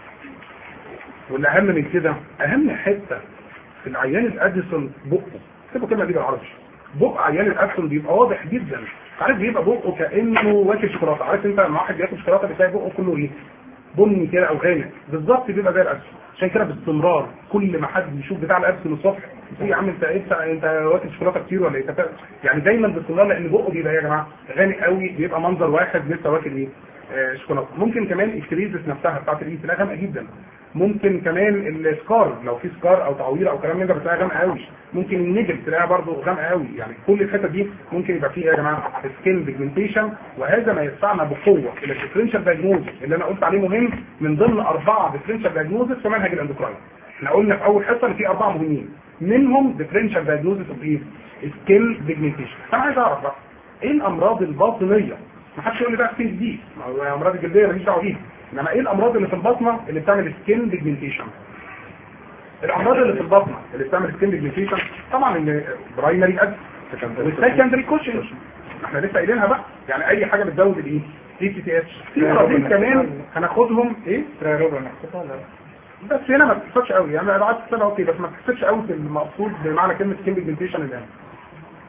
والاهم من كده اهم حته في العيان الاديسون بقه سيبوا الكلمه دي بالعربي بق عيان الاديسون بيبقى واضح جدا عارف بيبقى بقه كانه واكل شوكولاته عارف انت لما واحد بياكل شوكولاته بتلاقي بقه كله ايه بني كده او غامق بالظبط بيبقى زي الاديسون عشان كده باستمرار كل ما حد يشوف بتاع الاديسون الصبح ايه يا عم انت انت انت واكل شوكولاته كتير ولا ايه يعني دايما باستمرار لان بقه بيبقى يا جماعه غامق قوي بيبقى منظر واحد لسه واكل ايه آه شوكولاته ممكن كمان الكريزس نفسها بتاعت الايد تلاقيها غامقه جدا ممكن كمان السكار لو في سكار او تعوير او كلام من ده بتلاقيها غامقه قوي ممكن النجل تلاقيها برضه غامقه قوي يعني كل الحتت دي ممكن يبقى فيها يا جماعه سكين بيجمنتيشن وهذا ما يدفعنا بقوه الى الديفرنشال دايجنوز اللي انا قلت عليه مهم من ضمن اربعه ديفرنشال دايجنوز في منهج الاندوكراين احنا قلنا في اول حصه ان في اربعه مهمين منهم ديفرنشال دايجنوز اوف ايه سكين بيجمنتيشن انا عايز اعرف بقى ايه الامراض الباطنيه ما حدش يقول لي بقى سكين دي الامراض الجلديه ماليش دعوه بيها انما ايه الامراض اللي في البطنه اللي بتعمل سكين بيجمنتيشن الامراض اللي في البطنه اللي بتعمل سكين بيجمنتيشن طبعا البرايمري اد والسكندري كوشن احنا لسه قايلينها بقى يعني اي حاجه بتزود الايه دي تي تي اتش في مرضين كمان هناخدهم ايه ترايروبا نحسبها ولا بس هنا ما بتحسبش قوي يعني بعد تحسبها اوكي بس ما بتحسبش قوي في المقصود بمعنى كلمه سكين بيجمنتيشن الان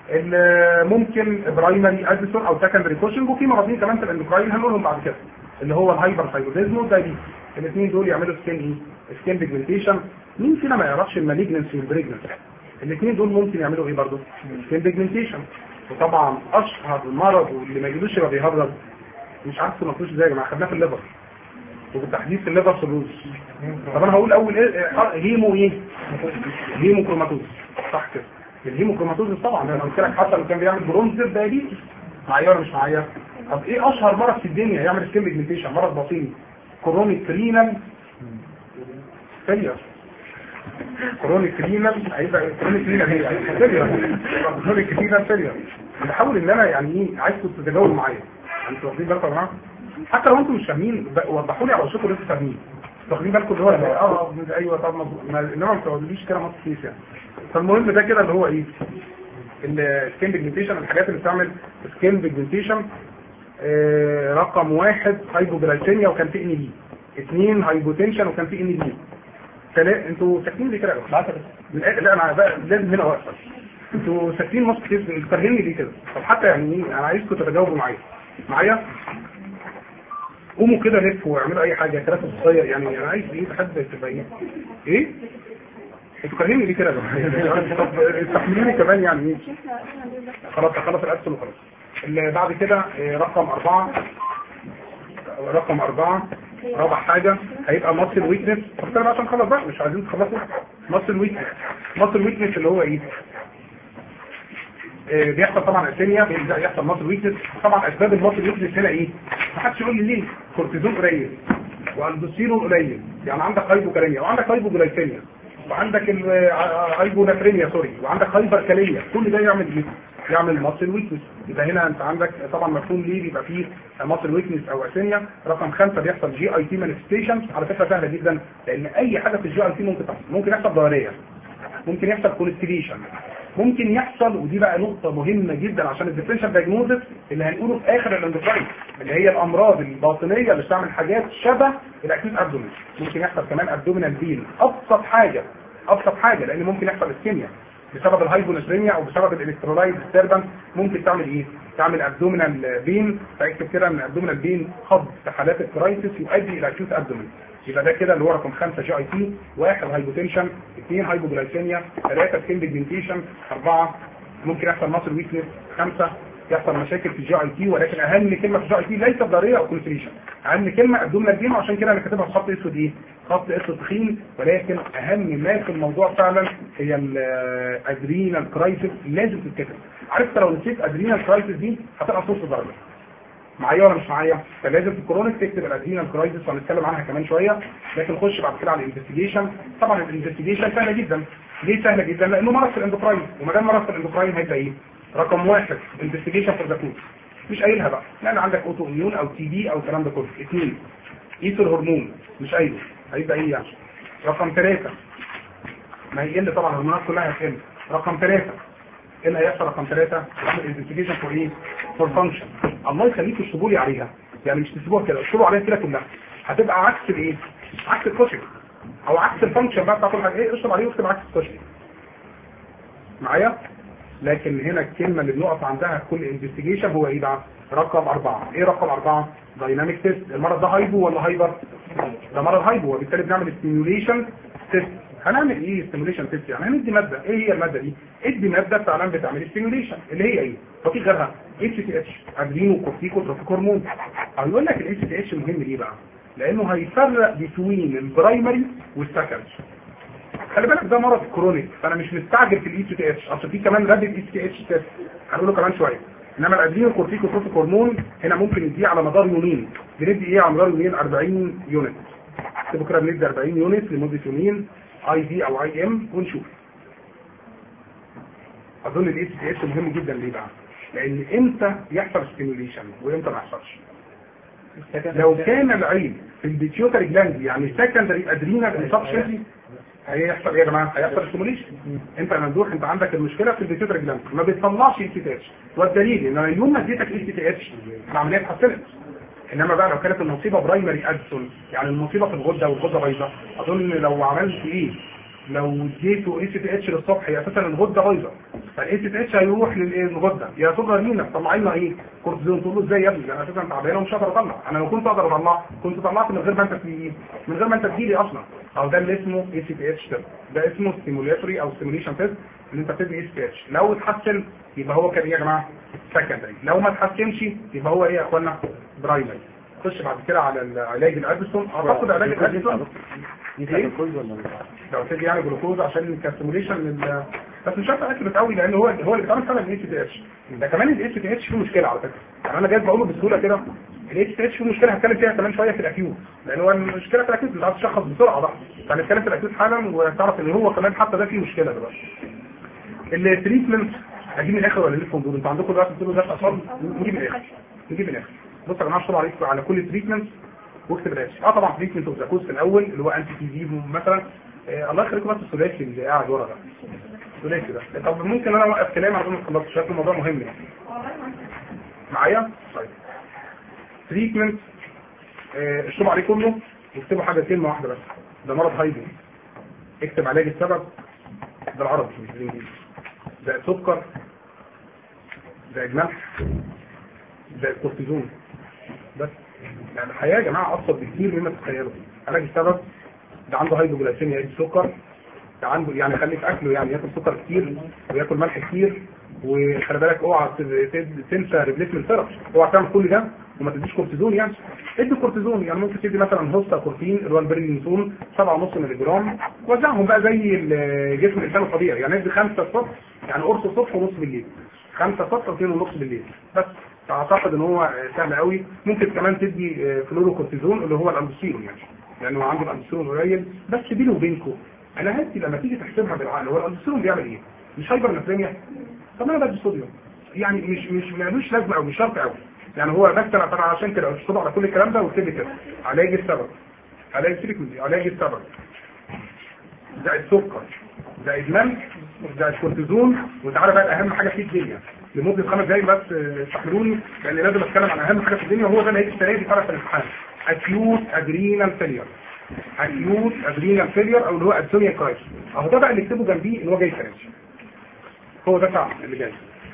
ال- ممكن برايمري اديسون او سكندري كوشنج وفي مرضين كمان في الاندوكراين هنقولهم بعد كده اللي هو الهايبر ثايرويدزم والدايبيتس الاثنين دول يعملوا سكين ايه سكين بيجمنتيشن مين فينا ما يعرفش المالجنسي والبريجنسي الاثنين دول ممكن يعملوا ايه برضه سكين بيجمنتيشن وطبعا اشهر مرض واللي ما يجيبوش يبقى بيهرج مش عارف سمعتوش ازاي يا جماعه خدناه في الليفر وبالتحديد في الليفر سيروز طب انا هقول اول ايه آه، هيمو ايه هيمو كروماتوز صح كده الهيمو كروماتوز طبعا انا قلت لك حتى لو كان بيعمل برونز دايابيتس معايا ولا مش معايا طب ايه اشهر مرض في الدنيا يعمل سكين بيجمنتيشن مرض بطيني كرونيك رينال فيلير كرونيك رينال هيبقى كرونيك رينال هي فيلير كرونيك رينال فيلير بحاول ان انا يعني ايه عايزكم تتجاوبوا معايا انتوا واخدين بالكم يا جماعه حتى لو انتم مش فاهمين ب- وضحوا لي على وشكم ان انتوا فاهمين واخدين بالكم اللي هو لا، اه ايوه طب مظبوط ما- انما ما تقوليش كده مصر كيس يعني فالمهم ده كده اللي هو ايه السكين بيجمنتيشن الحاجات اللي بتعمل سكين بيجمنتيشن آه، رقم واحد هايبوجلايسيميا وكان في ان بي اثنين هايبوتنشن وكان في ان بي ثلاثة انتوا ساكتين ليه كده يا جماعة؟ من الآخر- لا انا بقى لازم هنا واقف انتوا ساكتين مصر كيس بتفهمني ليه كده طب حتى يعني ايه انا عايزكم تتجاوبوا معايا معايا قوموا كده لفوا واعملوا اي حاجه ثلاثة صغير يعني انا عايز ايه حد تبقى ايه ايه انتوا فاهميني ليه كده يا جماعه طب استحملوني كمان يعني ايه خلاص خلاص الأسفل وخلاص اللي بعد كده آه، رقم أربعة رقم أربعة رابع حاجة هيبقى ماسل ويكنس طب كده بقى عشان خلاص بقى مش عايزين تخلصوا ماسل ويكنس ماسل ويكنس اللي هو ايه آه، بيحصل طبعا اسينيا بيبدا يحصل ماسل ويكنس طبعا اسباب الماسل ويكنس هنا ايه ما حدش يقول لي ليه كورتيزون قليل والدوستيرون قليل يعني عندك هايبوكاليميا وعندك هايبوجلايسيميا وعندك الهايبوناتريميا سوري وعندك هايبركاليميا كل ده يعمل ايه يعمل ماسل ويكنس يبقى هنا انت عندك طبعا مفهوم ليه بيبقى فيه ماسل ويكنس او اسينيا رقم خمسة بيحصل جي اي تي مانيفستيشنز على فكره سهله جدا لان اي حاجه في الجي اي تي ممكن تحصل ممكن يحصل ضرريه ممكن يحصل كونستيليشن ممكن يحصل ودي بقى نقطة مهمة جدا عشان الديفرنشال دايجنوزس اللي هنقوله في اخر الاندوكراين اللي هي الامراض الباطنية اللي بتعمل حاجات شبه الاكيوت ابدومين ممكن يحصل كمان ابدومينال بين ابسط حاجة ابسط حاجة لان ممكن يحصل اسكيميا بسبب الهايبونستريميا او بسبب الالكترولايت ديستربنس ممكن تعمل ايه تعمل ابدومينال بين فاكتب كده ان ابدومينال بين خض في حالات الكرايسيس يؤدي الى اكيوت ابدومين يبقى ده كده اللي هو رقم خمسة جي اي تي واحد هايبوتنشن اثنين هايبوجلايسيميا ثلاثة سكين بيجمنتيشن اربعة ممكن يحصل ماسل ويكنس خمسة يحصل مشاكل في الجي اي تي ولكن اهم كلمة في الجي اي تي ليست ضرية او كونسليشن اهم كلمة ابدومينال بين وعشان كده انا كاتبها بخط اسود ايه خط اسود تخين ولكن اهم ما في الموضوع فعلا هي الادرينال كرايسيس لازم تتكتب عرفت لو نسيت ادرينال كرايسيس دي هتبقى صفر درجة معايا ولا مش معايا فلازم في الكرونيك تكتب الادرينال كرايسيس وهنتكلم عنها كمان شويه لكن نخش بعد كده على الانفستيجيشن طبعا الانفستيجيشن سهله جدا ليه سهله جدا لانه مرض في الاندوكراين وما دام مرض في الاندوكراين هيبقى ايه رقم واحد انفستيجيشن فور ذا كود مش قايلها بقى لان عندك اوتو اميون او تي بي او الكلام ده كله اثنين قيس الهرمون مش قايله هيبقى ايه يعني رقم ثلاثة ما هيقل طبعا الهرمونات كلها هتقل رقم ثلاثة ايه اللي هيحصل رقم ثلاثة اعمل انفستيجيشن فور ايه فور فانكشن الله يخليكم تشطبوا لي عليها يعني مش تسيبوها كده اشطبوا عليها كده كلها هتبقى عكس الايه عكس الكوشن او عكس الفانكشن بقى بتاع كل حاجه ايه اشطب عليه واكتب عكس الكوشن معايا لكن هنا الكلمة اللي بنقف عندها في كل انفستيجيشن هو ايه بقى رقم اربعة ايه رقم اربعة دايناميك تيست المرض ده هايبو ولا هايبر ده مرض هايبو وبالتالي بنعمل ستيميوليشن تيست هنعمل ايه ستيميوليشن تيست يعني هندي مادة ايه هي المادة دي ادي مادة فعلا بتعمل ستيميوليشن اللي هي ايه مفيش غيرها اتش تي اتش ادرينو كورتيكو تروفيك هرمون هيقول لك الاتش تي اتش مهم ليه بقى لانه هيفرق بين البرايمري والسكندري خلي بالك ده مرض كرونيك فانا مش مستعجل في الاي تي تي اتش اصل في كمان رابيد اي تي اتش تيست هنقوله كمان شويه انما الادرينال كورتيكوتروفيك هرمون هنا ممكن نديه على مدار يومين بندي ايه على مدار يومين 40 يونت بكره بندي 40 يونت لمده يومين اي في او اي ام ونشوف اظن الاي تي اتش مهم جدا ليه بقى لان امتى يحصل ستيميوليشن وامتى ما يحصلش لو كان العيب في البيتيوتري جلاند يعني سكندري ادرينال انسفشنسي هيحصل ايه يا جماعه هيحصل ستيموليشن انت يا ممدوح انت عندك المشكله في البيتيوتري جلاند ما بتطلعش اي تي تي اتش والدليل ان انا اليوم ما اديتك اي تي تي اتش العمليه اتحسنت انما بقى لو كانت المصيبه برايمري ادسون يعني المصيبه في الغده والغده بايظه اظن لو عملت ايه لو اديته اي سي تي اتش للصبح هي اساسا الغده بايظه فالاي سي تي اتش هيروح للغده يا تقدر لينا طلع لنا ايه كورتيزون تقول له ازاي يا ابني انا اساسا تعبان ومش هقدر اطلع انا لو كنت اقدر اطلع كنت طلعت من غير ما انت تجي من غير ما انت تجيلي اصلا او ده اللي اسمه اي سي تي اتش تيست ده اسمه ستيمولاتوري او ستيموليشن تيست اللي انت بتدي اي سي تي اتش لو اتحسن يبقى هو كان ايه يا جماعه سكندري لو ما اتحسنش يبقى هو ايه يا اخوانا برايمري خش بعد كده على العلاج الاديسون اعتقد علاج الاديسون ينفع الكل ولا لا؟ لو تدي يعني جلوكوز عشان الكاستيموليشن لل بس مش عارف اكتب قوي لان هو هو اللي بيتعمل فعلا الاي سي تي اتش ده كمان الاي سي تي اتش فيه مشكله على فكره يعني انا جاي بقوله بسهوله كده الاي سي تي اتش فيه مشكله هتكلم فيها كمان شويه في الاكيوت لان هو المشكله في الاكيوت بتعرف تشخص بسرعه بقى فهنتكلم في الاكيوت حالا وتعرف ان هو كمان حتى ده فيه مشكله دلوقتي التريتمنت هجيب من الاخر ولا لكم دول انتوا عندكم دلوقتي بتقولوا ده اصلا نجيب من الاخر نجيب من الاخر بص يا جماعه اشطب عليكم على كل تريتمنت واكتب الاسم اه طبعا تريتمنت اوف ذا كوست الاول اللي هو انتي تي في مثلا آه الله يخليكم بس الثلاثي اللي قاعد ورا ده الثلاثي ده طب ممكن انا اوقف كلام عشان ما تخلصش شكله الموضوع مهم يعني معايا طيب تريتمنت آه اشطب عليه كله واكتبوا حاجه كلمه واحده بس ده مرض هايدي اكتب علاج السبب ده العربي مش بالانجليزي زائد سكر زائد ملح زائد كورتيزون بس يعني الحياة يا جماعة أبسط بكتير مما تتخيلوا علاج السبب ده عنده هايبوجلايسيميا يعيش سكر ده عنده يعني خلي في أكله يعني ياكل سكر كتير وياكل ملح كتير وخلي بالك اوعى تنسى ريبليسمنت ثيرابي اوعى تعمل كل ده وما تديش كورتيزون يعني ادي كورتيزون يعني ممكن تدي مثلا هوستا كورتين اللي هو البرينيسون 7.5 مللي جرام وزعهم بقى زي جسم الانسان الطبيعي يعني ادي 5 الصبح يعني قرص الصبح ونص بالليل 5 الصبح واثنين ونص بالليل بس اعتقد ان هو سهل قوي ممكن كمان تدي فلوروكورتيزون اللي هو الاندوستيرون يعني يعني هو عنده الاندوستيرون قليل بس بينه وبينكم انا هاتي لما تيجي تحسبها بالعقل هو الاندوستيرون بيعمل ايه؟ مش هايبر نفريميا طب انا بدي صوديوم يعني مش مش ملوش لازمه او مش شرط قوي يعني هو بس انا طبعا عشان كده اشطب على كل الكلام ده واكتب كده علاج السبب علاج التريتمنت علاج السبب زائد سكر زائد ملح زائد كورتيزون وتعالى بقى اهم حاجه في الدنيا لمده خمس دقايق بس استحملوني لان لازم اتكلم عن اهم حاجه في الدنيا وهو ده اللي هيجي السنه دي فعلا في الامتحان اكيوت ادرينال فيلير اكيوت ادرينال فيلير او اللي هو ادسونيا كرايس اهو ده بقى اللي اكتبه جنبيه ان هو جاي فرنش هو ده فعلا اللي جاي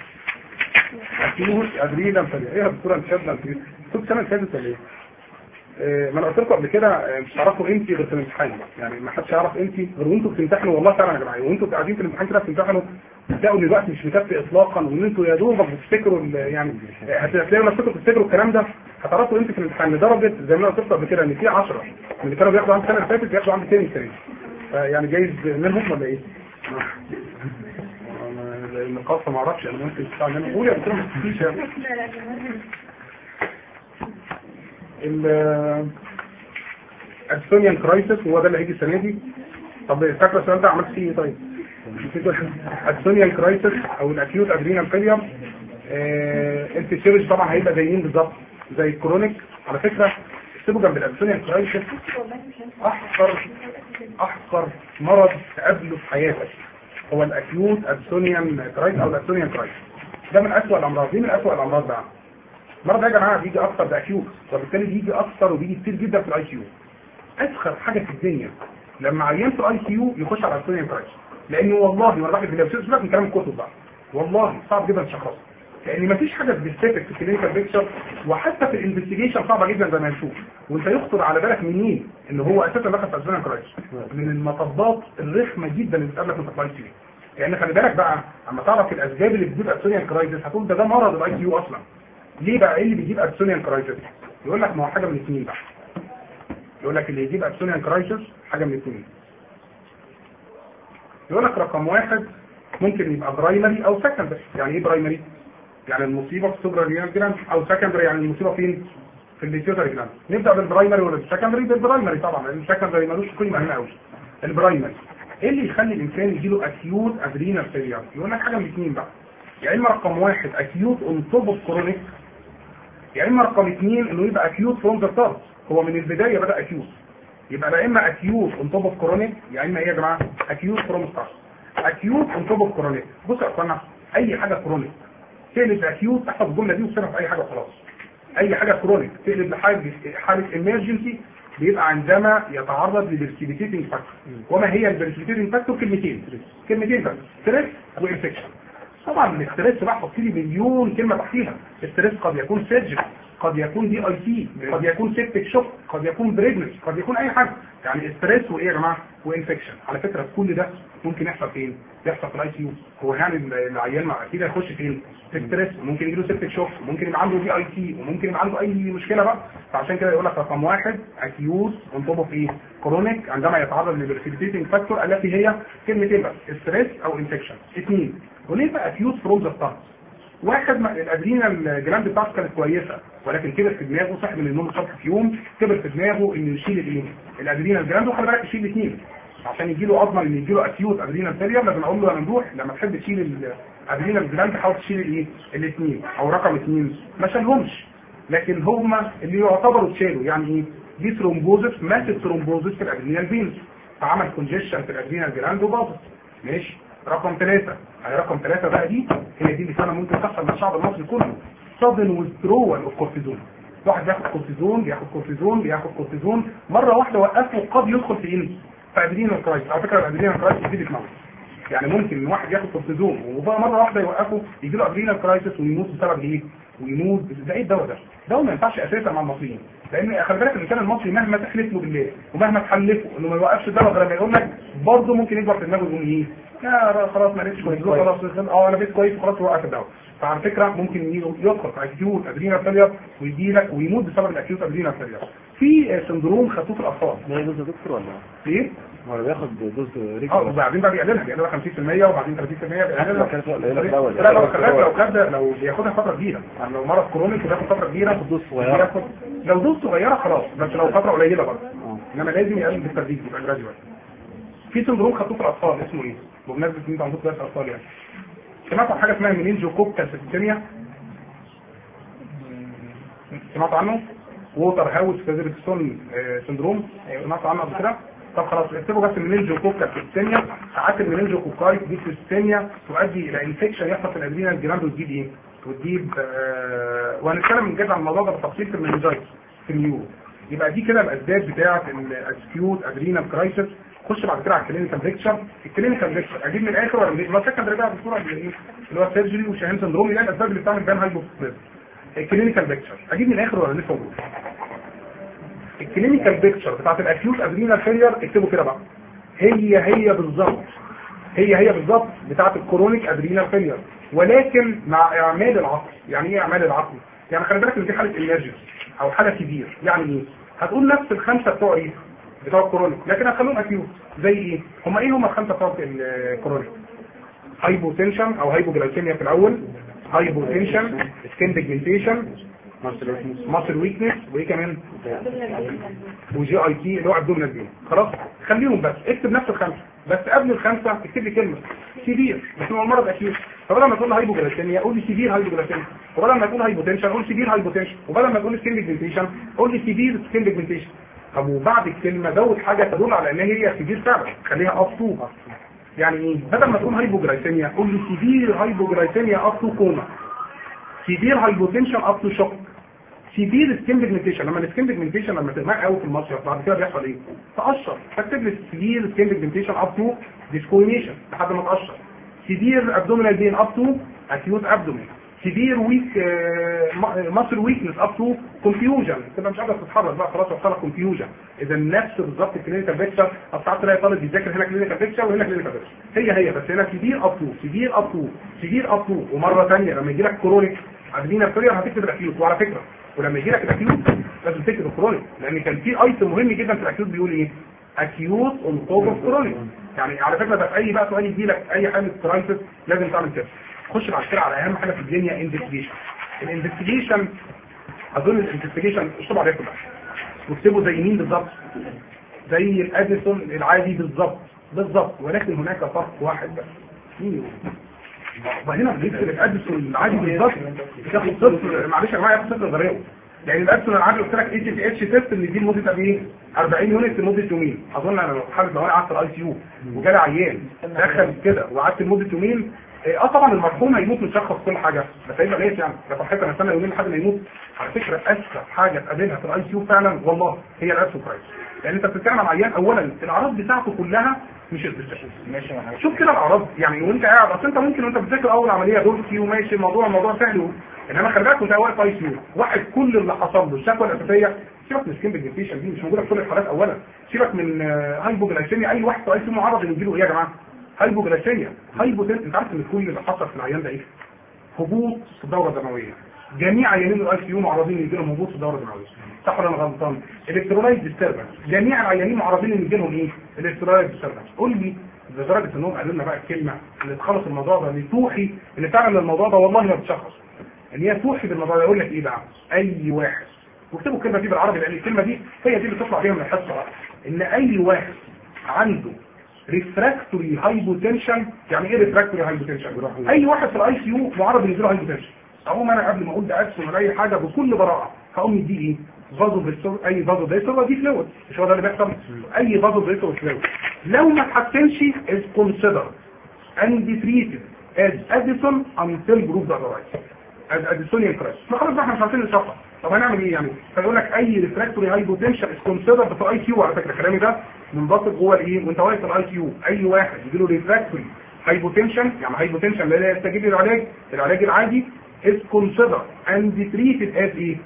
اكيوت ادرينال فيلير ايه يا دكتوره انت شايفنا انت كنت سنه فاتت ولا ايه؟ ما انا قلت لكم قبل كده مش تعرفوا انت غير في الامتحان يعني ما حدش يعرف انت غير وانتوا بتمتحنوا والله فعلا يا جماعه وانتوا قاعدين في الامتحان كده بتمتحنوا تلاقوا ان الوقت مش مكفي اطلاقا وان انتوا يا دوبك بتفتكروا يعني هتلاقوا نفسكم بتفتكروا الكلام ده هتعرفوا انت في الامتحان لدرجه زي ما انا قلت قبل كده ان في 10 من اللي كانوا بياخدوا عند السنه اللي فاتت بياخدوا عند تاني السنه فيعني جايز منهم ولا ايه؟ النقاط ما اعرفش انا ممكن تسمع منهم قول يا دكتور ما تخافيش الادسونيان كرايسيس هو ده اللي هيجي السنه دي طب فاكر السؤال ده عملت فيه ايه طيب الادسونيان كرايسيس او الاكيوت ادرينال فيلير انت سيرج طبعا هيبقى زيين بالظبط زي الكرونيك على فكره اكتبوا جنب الادسونيان كرايسيس احقر احقر مرض تقابله في حياتك هو الاكيوت ادسونيان كرايسيس او الادسونيان كرايسيس ده من اسوأ الامراض دي من اسوأ الامراض بقى المرض ده يا جماعه بيجي اكتر باكيوت وبالتالي بيجي اكتر وبيجي كتير جدا في الاي سي يو اسخر حاجه في الدنيا لما عيان في الاي سي يو يخش على السونيان كرايس لانه والله وانا بحكي في النفس سيبك من كلام الكتب بقى والله صعب جدا تشخصه لان مفيش حاجه سبيسيفيك في الكلينيكال بيكتشر وحتى في الانفستيجيشن صعبه جدا زي ما هنشوف وانت يخطر على بالك منين ان هو اساسا دخل في السونيان كرايس من المطبات الرخمه جدا اللي بتقابلك في الاي سي يو لان خلي بالك بقى اما تعرف الاسباب اللي بتجيب السونيان كرايسيس هتقول ده ده مرض الاي سي يو اصلا ليه بقى ايه اللي بيجيب ادسونيان كرايسيس يقول لك ما هو حاجه من الاثنين بقى يقول لك اللي يجيب ادسونيان كرايسيس حاجه من الاثنين يقول لك رقم واحد ممكن يبقى برايمري او سكندري يعني ايه برايمري يعني المصيبه في السوبرا ريال جلاند او سكندري يعني المصيبه فين في الليتيوتري جلاند نبدا بالبرايمري ولا بالسكندري بالبرايمري طبعا لان السكندري ملوش قيمه هنا قوي البرايمري ايه اللي يخلي الانسان يجي له اكيوت ادرينال فيلير يقول لك حاجه من الاثنين بقى يا اما رقم واحد اكيوت اون توب اوف كرونيك يا اما رقم اثنين انه يبقى اكيوت فروم ذا ستارت هو من البدايه بدا اكيوت يبقى لا اما اكيوت اون توب اوف كرونيك يا اما ايه يا جماعه اكيوت فروم ستارت اكيوت اون توب اوف كرونيك بص يا اخوانا اي حاجه كرونيك تقلب اكيوت احفظ الجمله دي وسيبها في اي حاجه وخلاص اي حاجه كرونيك تقلب لحاجه حاله امرجنسي بيبقى عندما يتعرض لبرسيبيتيتنج فاكتور وما هي البرسيبيتيتنج فاكتور كلمتين كلمتين بس ستريس وانفكشن طبعا الاستريس بقى حط لي مليون كلمه تحتيها الستريس قد يكون سيرجري قد يكون دي اي سي قد يكون سيبتك شوك قد يكون بريجنس قد يكون اي حاجه يعني ستريس وايه يا جماعه وانفكشن على فكره كل ده ممكن يحصل فين يحصل في الاي سي يو هو يعني العيان مع اكيد هيخش فين في ستريس ممكن يجي له سيبتك شوك ممكن يبقى عنده دي اي سي وممكن يبقى عنده اي مشكله بقى فعشان كده يقول لك رقم واحد اكيوت انطبه في ايه كرونيك عندما يتعرض للبرسيبيتيتنج فاكتور التي هي كلمتين بس ستريس او انفكشن اثنين وليه بقى اكيوت فروم ذا ستارت واحد ما- الادرينا الجلاند بتاعته كانت كويسه ولكن كبر في دماغه صاحب من النوم الصبح في يوم كبر في دماغه انه يشيل الايه الادرينا الجلاند وخلي بالك يشيل الاثنين عشان يجي له اضمن ان يجي له اكيوت ادرينا فيلير لازم اقول له يا ممدوح لما تحب تشيل الادرينا الجلاند حاول تشيل الايه الاثنين او رقم اثنين ما شالهمش لكن هما اللي يعتبروا اتشالوا يعني ايه دي ثرومبوزس ماسيف ثرومبوزس في الادرينال فينز فعمل كونجيشن في الادرينال جلاند وباظت ماشي رقم ثلاثة هي رقم ثلاثة بقى دي هي دي اللي فعلا ممكن تحصل مع الشعب المصري كله sudden withdrawal اوف كورتيزون واحد بياخد كورتيزون بياخد كورتيزون بياخد كورتيزون مرة واحدة وقفه قد يدخل في ايه؟ في ادرينال كرايس على فكرة الادرينال كرايس دي بتموت يعني ممكن ان واحد ياخد كورتيزون وبقى مرة واحدة يوقفه يجي له ادرينال كرايسس ويموت بسبب ايه؟ ويموت ده ايه الدواء ده؟ دواء ما ينفعش اساسا مع المصريين لان خلي بالك الانسان المصري مهما تحلف له بالله ومهما تحلفه انه ما يوقفش الدواء غير لما يقول لك برضه ممكن يكبر في دماغه يقول ايه؟ يا خلاص ما لقيتش كويس خلاص اه انا بقيت كويس وخلاص وقف الدواء فعلى فكره ممكن يدخل في اكيوت ادرينال فيلير ويجي لك ويموت بسبب الاكيوت ادرينال فيلير في سندروم خدوه في الاطفال ده دوز يا دكتور ولا ليه؟ هو بياخد دوز اه ريجولار وبعدين بقى بيقللها بيقللها 50% وبعدين 30% بيقللها كانت قليلة في الأول. لا لو خلاك لو خد لو بياخدها فتره كبيره يعني لو مرض كرونيك وبياخد فتره كبيره دوز صغيرة. بياخد لو دوز صغيره خلاص بس لو فتره قليله برضه اه انما لازم يقلل بالتدريج يبقى جراديوال في سندروم خدوه في الاطفال اسمه ايه؟ بمناسبه ان انت عندك درس اطفال يعني سمعتوا عن حاجه اسمها منينجو كوكا سيستيميا سمعتوا عنه؟ ووتر هاوس فيزرسون سندروم سمعتوا عنه قبل كده؟ طب خلاص اكتبوا بس المنينجو كوكا سيستيميا ساعات المنينجو كوكاي دي سيستيميا تؤدي الى انفكشن يحصل في الادرينال جلاند وتجيب ايه؟ وتجيب آه وهنتكلم من جد عن الموضوع ده بالتفصيل في المنجايتس في النيورو يبقى دي كده الاسباب بتاعه الاكيوت ادرينال كرايسيس خش بعد كده على الكلينيكال بيكتشر الكلينيكال بيكتشر اجيب من الاخر ولا من ما سكندري بقى بالصوره اللي ايه اللي هو السيرجري وشاهين سندروم اللي هي الاسباب اللي بتعمل بيان هايبوثيزم الكلينيكال بيكتشر اجيب من الاخر ولا لسه موجود الكلينيكال بيكتشر بتاعت الاكيوت ادرينال فيلير اكتبوا كده بقى هي هي بالظبط هي هي بالظبط بتاعت الكرونيك ادرينال فيلير ولكن مع اعمال العقل يعني ايه اعمال العقل يعني خلي بالك ان دي حاله انرجي او حاله كبير يعني ايه هتقول نفس الخمسه بتوع ايه بتوع الكرونيك لكن هتخليهم اكيوت زي ايه هم ايه هم الخمسه بتوع الكرونيك هايبوتنشن او هايبوجلايكيميا في الاول هايبوتنشن سكين بيجمنتيشن ماسل ويكنس وايه كمان وجي اي تي اللي هو ابدومينال بين خلاص خليهم بس اكتب نفس الخمسه بس قبل الخمسه اكتب لي كلمه سيفير بس هو المرض اكيد فبدل ما تقول هايبوجلايكيميا قول لي سيفير هايبوجلايكيميا وبدل ما تقول هايبوتنشن قول سيفير هايبوتنشن وبدل ما تقول سكين بيجمنتيشن قول لي سيفير سكين بيجمنتيشن طب وبعد الكلمه زود حاجه تدل على ان هي سيفير فعلا خليها اب تو يعني ايه بدل ما تقول هايبوجلايكيميا قول لي سيفير هايبوجلايكيميا اب تو كوما سيفير هايبوتنشن اب تو شوك سيفير سكين بيجمنتيشن لما السكين بيجمنتيشن لما تغمق قوي في المصيف بعد كده بيحصل ايه؟ تقشر فاكتب لي سيفير سكين بيجمنتيشن اب تو ديسكوينيشن لحد ما تقشر سيفير ابدومينال بين اب تو اكيوت ابدومين سيفير ويك ماسل ويكنس اب تو كونفيوجن تبقى مش قادر تتحرك بقى خلاص وصلك كونفيوجن اذا نفس بالظبط الكلينيكال بيكتشر ساعات تلاقي طالب بيذاكر هنا كلينيكال بيكتشر وهنا كلينيكال بيكتشر هي هي بس هنا سيفير اب تو سيفير اب تو سيفير اب تو ومره ثانيه لما يجي لك كرونيك ادرينا فيلير هتكتب الاكيوت وعلى فكره ولما يجي لك الاكيوت لازم تكتب الكرونيك لان كان في ايتم مهم جدا في الاكيوت بيقول ايه اكيوت اون توب اوف كرونيك يعني على فكره ده في اي بقى سؤال يجي لك اي حاله كرايسيس لازم تعمل كده خش بعد كده على اهم حاجه في الدنيا انفستيجيشن الانفستيجيشن اظن الانفستيجيشن اشطب عليكم بقى واكتبوا زي مين بالظبط زي الاديسون العادي بالظبط بالظبط ولكن هناك فرق واحد بس مين هو؟ وهنا بنكتب الاديسون العادي بالظبط تاخد صفر معلش يا جماعه ياخد صفر غريب يعني الاديسون العادي قلت لك اتش اتش تيست اللي دي لمده قد ايه 40 يونت لمده يومين اظن انا لو حابب لو انا قعدت الاي سي يو وجالي عيان دخل كده وقعدت لمده يومين إيه، اه طبعا المرحوم هيموت متشخص كل حاجه بس هيبقى ليش يعني ده فرحتنا استنى يومين لحد ما يموت على فكره اسهل حاجه تقابلها في الاي سي يو فعلا والله هي الاسوبرايز لان انت بتتكلم عن عيان اولا الاعراض بتاعته كلها مش الديستشن ماشي مع حضرتك شوف كده الاعراض يعني وانت قاعد اصل انت ممكن وانت بتذاكر اول عمليه دورسي وماشي الموضوع الموضوع سهل انما خلي بالك وانت واقف اي سي يو واحد كل اللي حصل له الشكوى الاساسيه سيبك من سكين بيجنتيشن دي مش موجوده في كل الحالات اولا سيبك من آه، هايبوجلايسيميا اي واحد في اي سي يو معرض ان يجيله ايه يا جماعه هايبوجلايسيميا هايبوتن انت عارف ان كل اللي حصل في العيان ده ايه هبوط في الدوره الدمويه جميع عيانين الاي سي يو معرضين يجي لهم هبوط في الدوره الدمويه صح ولا انا غلطان الكترولايت ديستربنس جميع العيانين معرضين ان يجي لهم ايه الكترولايت ديستربنس قول لي لدرجه انهم قالوا لنا بقى الكلمه اللي تخلص الموضوع ده اللي توحي ان فعلا الموضوع ده والله ما بتشخص ان هي توحي بالموضوع ده يقول لك ايه بقى اي واحد واكتبوا الكلمه دي بالعربي لان الكلمه دي هي دي اللي تطلع بيها من الحصه بقى ان اي واحد عنده ريفراكتوري هايبوتنشن يعني ايه ريفراكتوري هايبوتنشن اي واحد في الاي سي يو معرض ان يجيله هايبوتنشن اقوم انا قبل ما اقول ده اكسون ولا اي حاجه بكل براءه هقوم يديه ايه فازو بريستور اي فازو بريستور دي فلويد مش هو ده اللي بيحصل اي فازو بريستور فلويد لو ما اتحسنش is considered and treated as Addison until proved otherwise as Addisonian crisis ما خلاص بقى احنا مش عارفين نشرحها طب هنعمل ايه يعني فيقول لك اي ريفراكتوري هايبوتنشن is considered في اي كيو على فكره كلامي ده منبسط جوه الايه وانت واقف في الاي كيو اي واحد يجي له ريفراكتوري هايبوتنشن يعني هايبوتنشن اللي لا يستجيب للعلاج العلاج العادي is considered and treated as ايه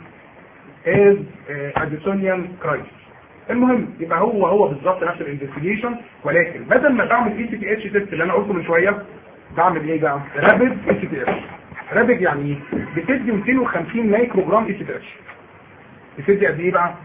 as uh, Addisonian crisis المهم يبقى هو هو بالظبط نفس الانفستيجيشن ولكن بدل ما بعمل اي سي تي اتش تيست اللي انا قلته من شويه بعمل ايه بقى؟ رابد اي سي تي اتش رابد يعني ايه؟ بتدي 250 مايكرو جرام اي سي تي اتش بتدي قد ايه بقى؟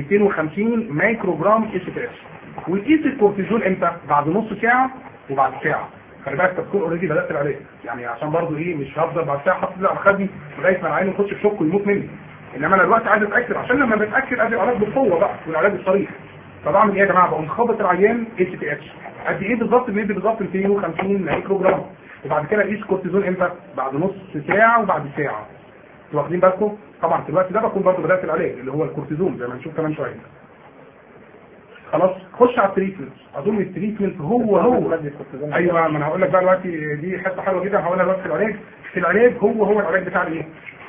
250 مايكرو جرام اي سي تي اتش وتقيس الكورتيزون امتى؟ بعد نص ساعه وبعد ساعه خلي بالك تكون اوريدي بدات العلاج يعني عشان برضو ايه مش هفضل بعد ساعه حاطط على خدي لغايه ما العين يخش في شوك ويموت مني انما انا دلوقتي عايز اتاكد عشان لما بتاكد ادي العلاج بالقوه بقى والعلاج الصريح فبعمل ايه يا جماعه بقوم خابط العيان اتش تي اتش قد ايه بالظبط بندي بالظبط 250 مايكرو جرام وبعد كده اقيس كورتيزون امتى بعد نص ساعه وبعد ساعه انتوا واخدين بالكم طبعا في الوقت ده بكون برضه بدات العلاج اللي هو الكورتيزون زي ما هنشوف كمان شويه خلاص خش على التريتمنت اظن التريتمنت هو هو ايوه ما انا هقول لك بقى دلوقتي دي حته حلوه جدا هقولها دلوقتي في العلاج في العلاج هو هو العلاج بتاع الايه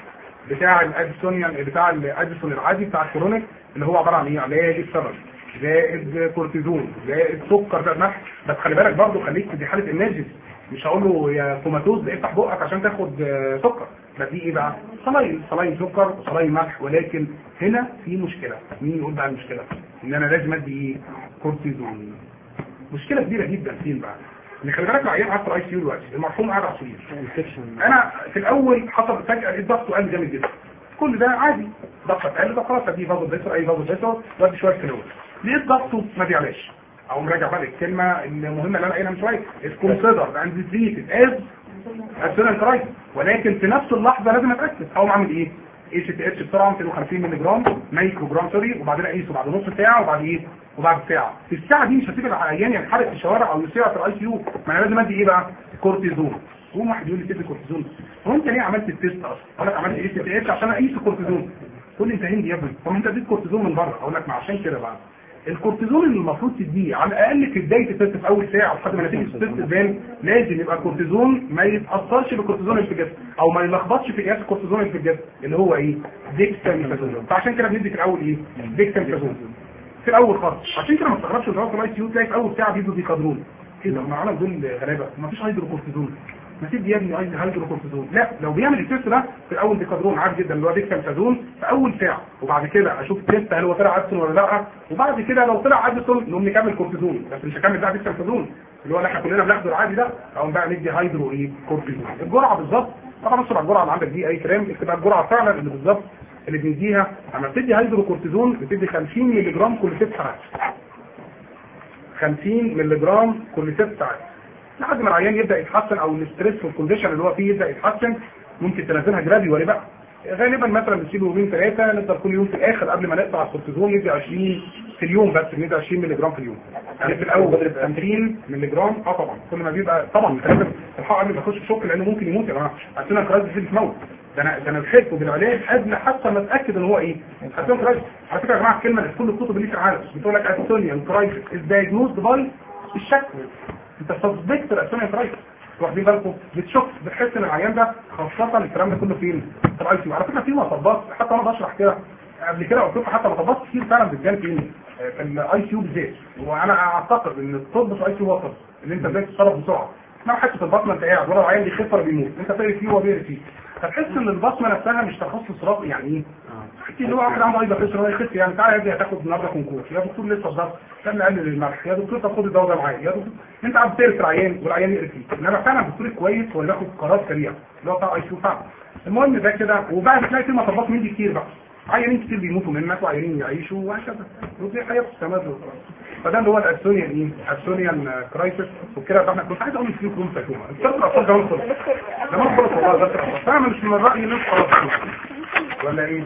بتاع الاديسونيان بتاع الاديسون العادي بتاع الكرونيك اللي هو عباره عن ايه علاج السبب زائد كورتيزون زائد سكر ده مح بس خلي بالك برضه خليك في حاله الناجس مش هقول له يا كوماتوز افتح بقك عشان تاخد آه، سكر ده دي ايه بقى صلاين صلاين سكر وصلاين ملح ولكن هنا في مشكله مين يقول بقى المشكله ان انا لازم ادي ايه كورتيزون مشكله كبيره جدا فين بقى ان خلي بالك العيان قاعد في الاي سي يو دلوقتي المرحوم قاعد على السرير انا في الاول حصل فجاه لقيت ضغطه قل جامد جدا كل ده عادي ضغطك قل ده خلاص اديه فازو بريسور اي فازو بريسور ودي شويه فلويد لقيت ضغطه ما بيعلاش او مراجع بقى الكلمه المهمه اللي انا قايلها من شويه كونسيدر اند تريتد از اسيلان كرايس ولكن في نفس اللحظه لازم اتاكد اقوم اعمل ايه؟ اتش تي اتش بسرعه 250 مللي جرام مايكرو جرام سوري وبعدين اقيسه بعد نص ساعه وبعد ايه؟ وبعد ساعه في الساعه دي مش هسيب العيان ينحرق في الشوارع او يسيع في الاي سي يو ما انا لازم ادي ايه بقى؟ كورتيزون يقوم واحد يقول لي تدي كورتيزون هو انت ليه عملت التيست اصلا؟ اقول لك عملت اتش تي اتش عشان اقيس الكورتيزون تقول لي انت هندي يا ابني طب ما انت اديت كورتيزون من بره اقول لك ما عشان كده بقى الكورتيزون اللي المفروض تديه على الاقل في بدايه التست في اول ساعه لحد ما نتيجه التست تبان لازم يبقى الكورتيزون ما يتاثرش بالكورتيزون اللي في الجسم او ما يلخبطش في قياس الكورتيزون اللي في الجسم اللي هو ايه ديكستاميثازون فعشان كده بندي في الاول ايه ديكستاميثازون في الاول خالص عشان كده ما تستغربش ان هو في الاي سي يو تلاقي في اول ساعه بيدوا بيقدرون ايه ده معانا دول غلابه ما فيش هيدروكورتيزون ما تدي يا ابني عايز هيدروكورتيزون لا لو بيعمل التست ده في الاول بيقدرون عادي جدا اللي هو ديكستاميثازون في اول ساعه وبعد كده اشوف التست هل هو طلع ادسون ولا لا وبعد كده لو طلع ادسون نقوم نكمل كورتيزون بس مش هكمل بقى ديكستاميثازون اللي هو اللي احنا كلنا بناخده العادي ده او بقى ندي هيدرو ايه كورتيزون الجرعه بالظبط طبعا بص على الجرعه اللي عندك دي اي كلام اكتب على الجرعه فعلا اللي بالظبط اللي بنديها لما بتدي هيدرو كورتيزون بتدي 50 مللي جرام كل 6 ساعات 50 مللي جرام كل 6 ساعات لحد ما العيان يبدا يتحسن او الاستريس والكونديشن اللي هو فيه يبدا يتحسن ممكن تنزلها جراديوالي بقى غالبا مثلا بنسيبه يومين ثلاثه نفضل كل يوم في الاخر قبل ما نقطع الكورتيزون ندي 20 في اليوم بس ندي 20 مللي جرام في اليوم يعني في الاول 50 مللي جرام اه طبعا كل ما بيبقى طبعا لازم الحق قبل ما يخش في شوك لانه ممكن يموت يا جماعه عندنا كرايز دي بتموت ده انا ده انا لحقته بالعلاج قبل حتى ما اتاكد ان هو ايه عندنا كرايز على فكره يا جماعه الكلمه اللي في كل الكتب اللي في العالم بتقول لك اسونيان كرايز از دايجنوزد باي الشك انت سسبكت الاسونيان كرايز واخدين بالكم بتشوف بتحس ان العيان ده خاصه الكلام ده كله فين في الاي سي على فكره في مطبات حتى انا بشرح كده قبل كده قلت لكم حتى مطبات كتير فعلا بتبان فين آه، في الاي سي يو بالذات وانا اعتقد ان الطب في الاي سي يو وسط ان انت ازاي تتصرف بسرعه ما حته البطنه انت قاعد ولا العيان بيخف ولا بيموت انت طاير فيه وهو بيري فيه فتحس ان البصمه نفسها مش تخصص راسي يعني ايه حتى اللي هو واحد عنده ايضا خسر هو يخف يعني تعالى يا ابني هتاخد النهارده كونكور يا دكتور لسه الضغط كان نقلل الملح يا دكتور طب خد الدواء ده معايا يا دكتور انت عم تقرف العيان والعيان يقرف فيك انما فعلا الدكتور كويس هو اللي بياخد قرار سريع اللي هو بتاع اي سي فعلا المهم ده كده وبقى بتلاقي في مطبات من دي كتير بقى عيانين كتير بيموتوا منك وعيانين يعيشوا وهكذا ودي حياه بتستمر وخلاص. فده اللي هو الاسونيان ايه؟ اسونيان كرايسيس وكده فاحنا كنت عايز اقول في كروم سايكوما الدكتور الاطفال زمان خلص زمان خلص والله ده الدكتور فانا مش من الراي ان انت خلاص ولا ايه؟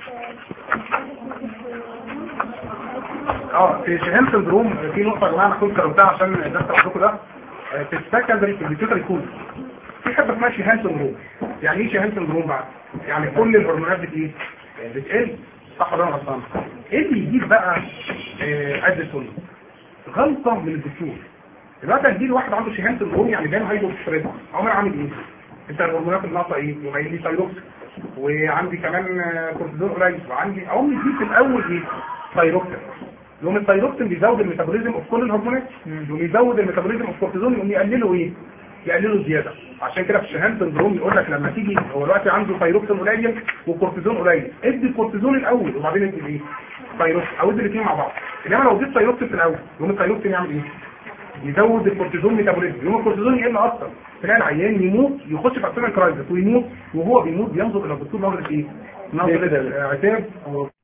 اه في شهام سندروم في نقطه يا جماعه انا كنت كررتها عشان الدرس عندكم ده آه، في السكندري في البيتيوتري كود في حاجه اسمها شهام سندروم يعني ايه شهام سندروم بقى؟ يعني كل الهرمونات بت ايه؟ بتقل صح ولا انا غلطان؟ ايه اللي يجيب بقى آه، اديسون غلطه من الدكتور دلوقتي هتجيلي واحد عنده شهام سندروم يعني باين هايبو ستريس عمر عامل ايه؟ انت الهرمونات الناقصه ايه؟ يبقى لي ثايروكس وعندي كمان آه، كورتيزون قليل وعندي اقوم يجيب في الاول ايه؟ ثايروكسين يقوم الثايروكسين بيزود الميتابوليزم اوف كل الهرمونات يقوم يزود الميتابوليزم اوف كورتيزون يقوم يقلله ايه؟ يقلله زياده عشان كده في الشهام سندروم يقول لك لما تيجي هو دلوقتي عنده ثايروكسين قليل وكورتيزون قليل ادي الكورتيزون الاول وبعدين ادي الايه؟ ثايروكسين او ادي الاثنين مع بعض انما لو اديت ثايروكسين في الاول يقوم الثايروكسين يعمل ايه؟ يزود الكورتيزون ميتابوليزم يوم الكورتيزون يقل اكتر تلاقي العيان يموت يخش في اسنان كرايزس ويموت وهو بيموت بينظر الى الدكتور نظره ايه؟ نظره عتاب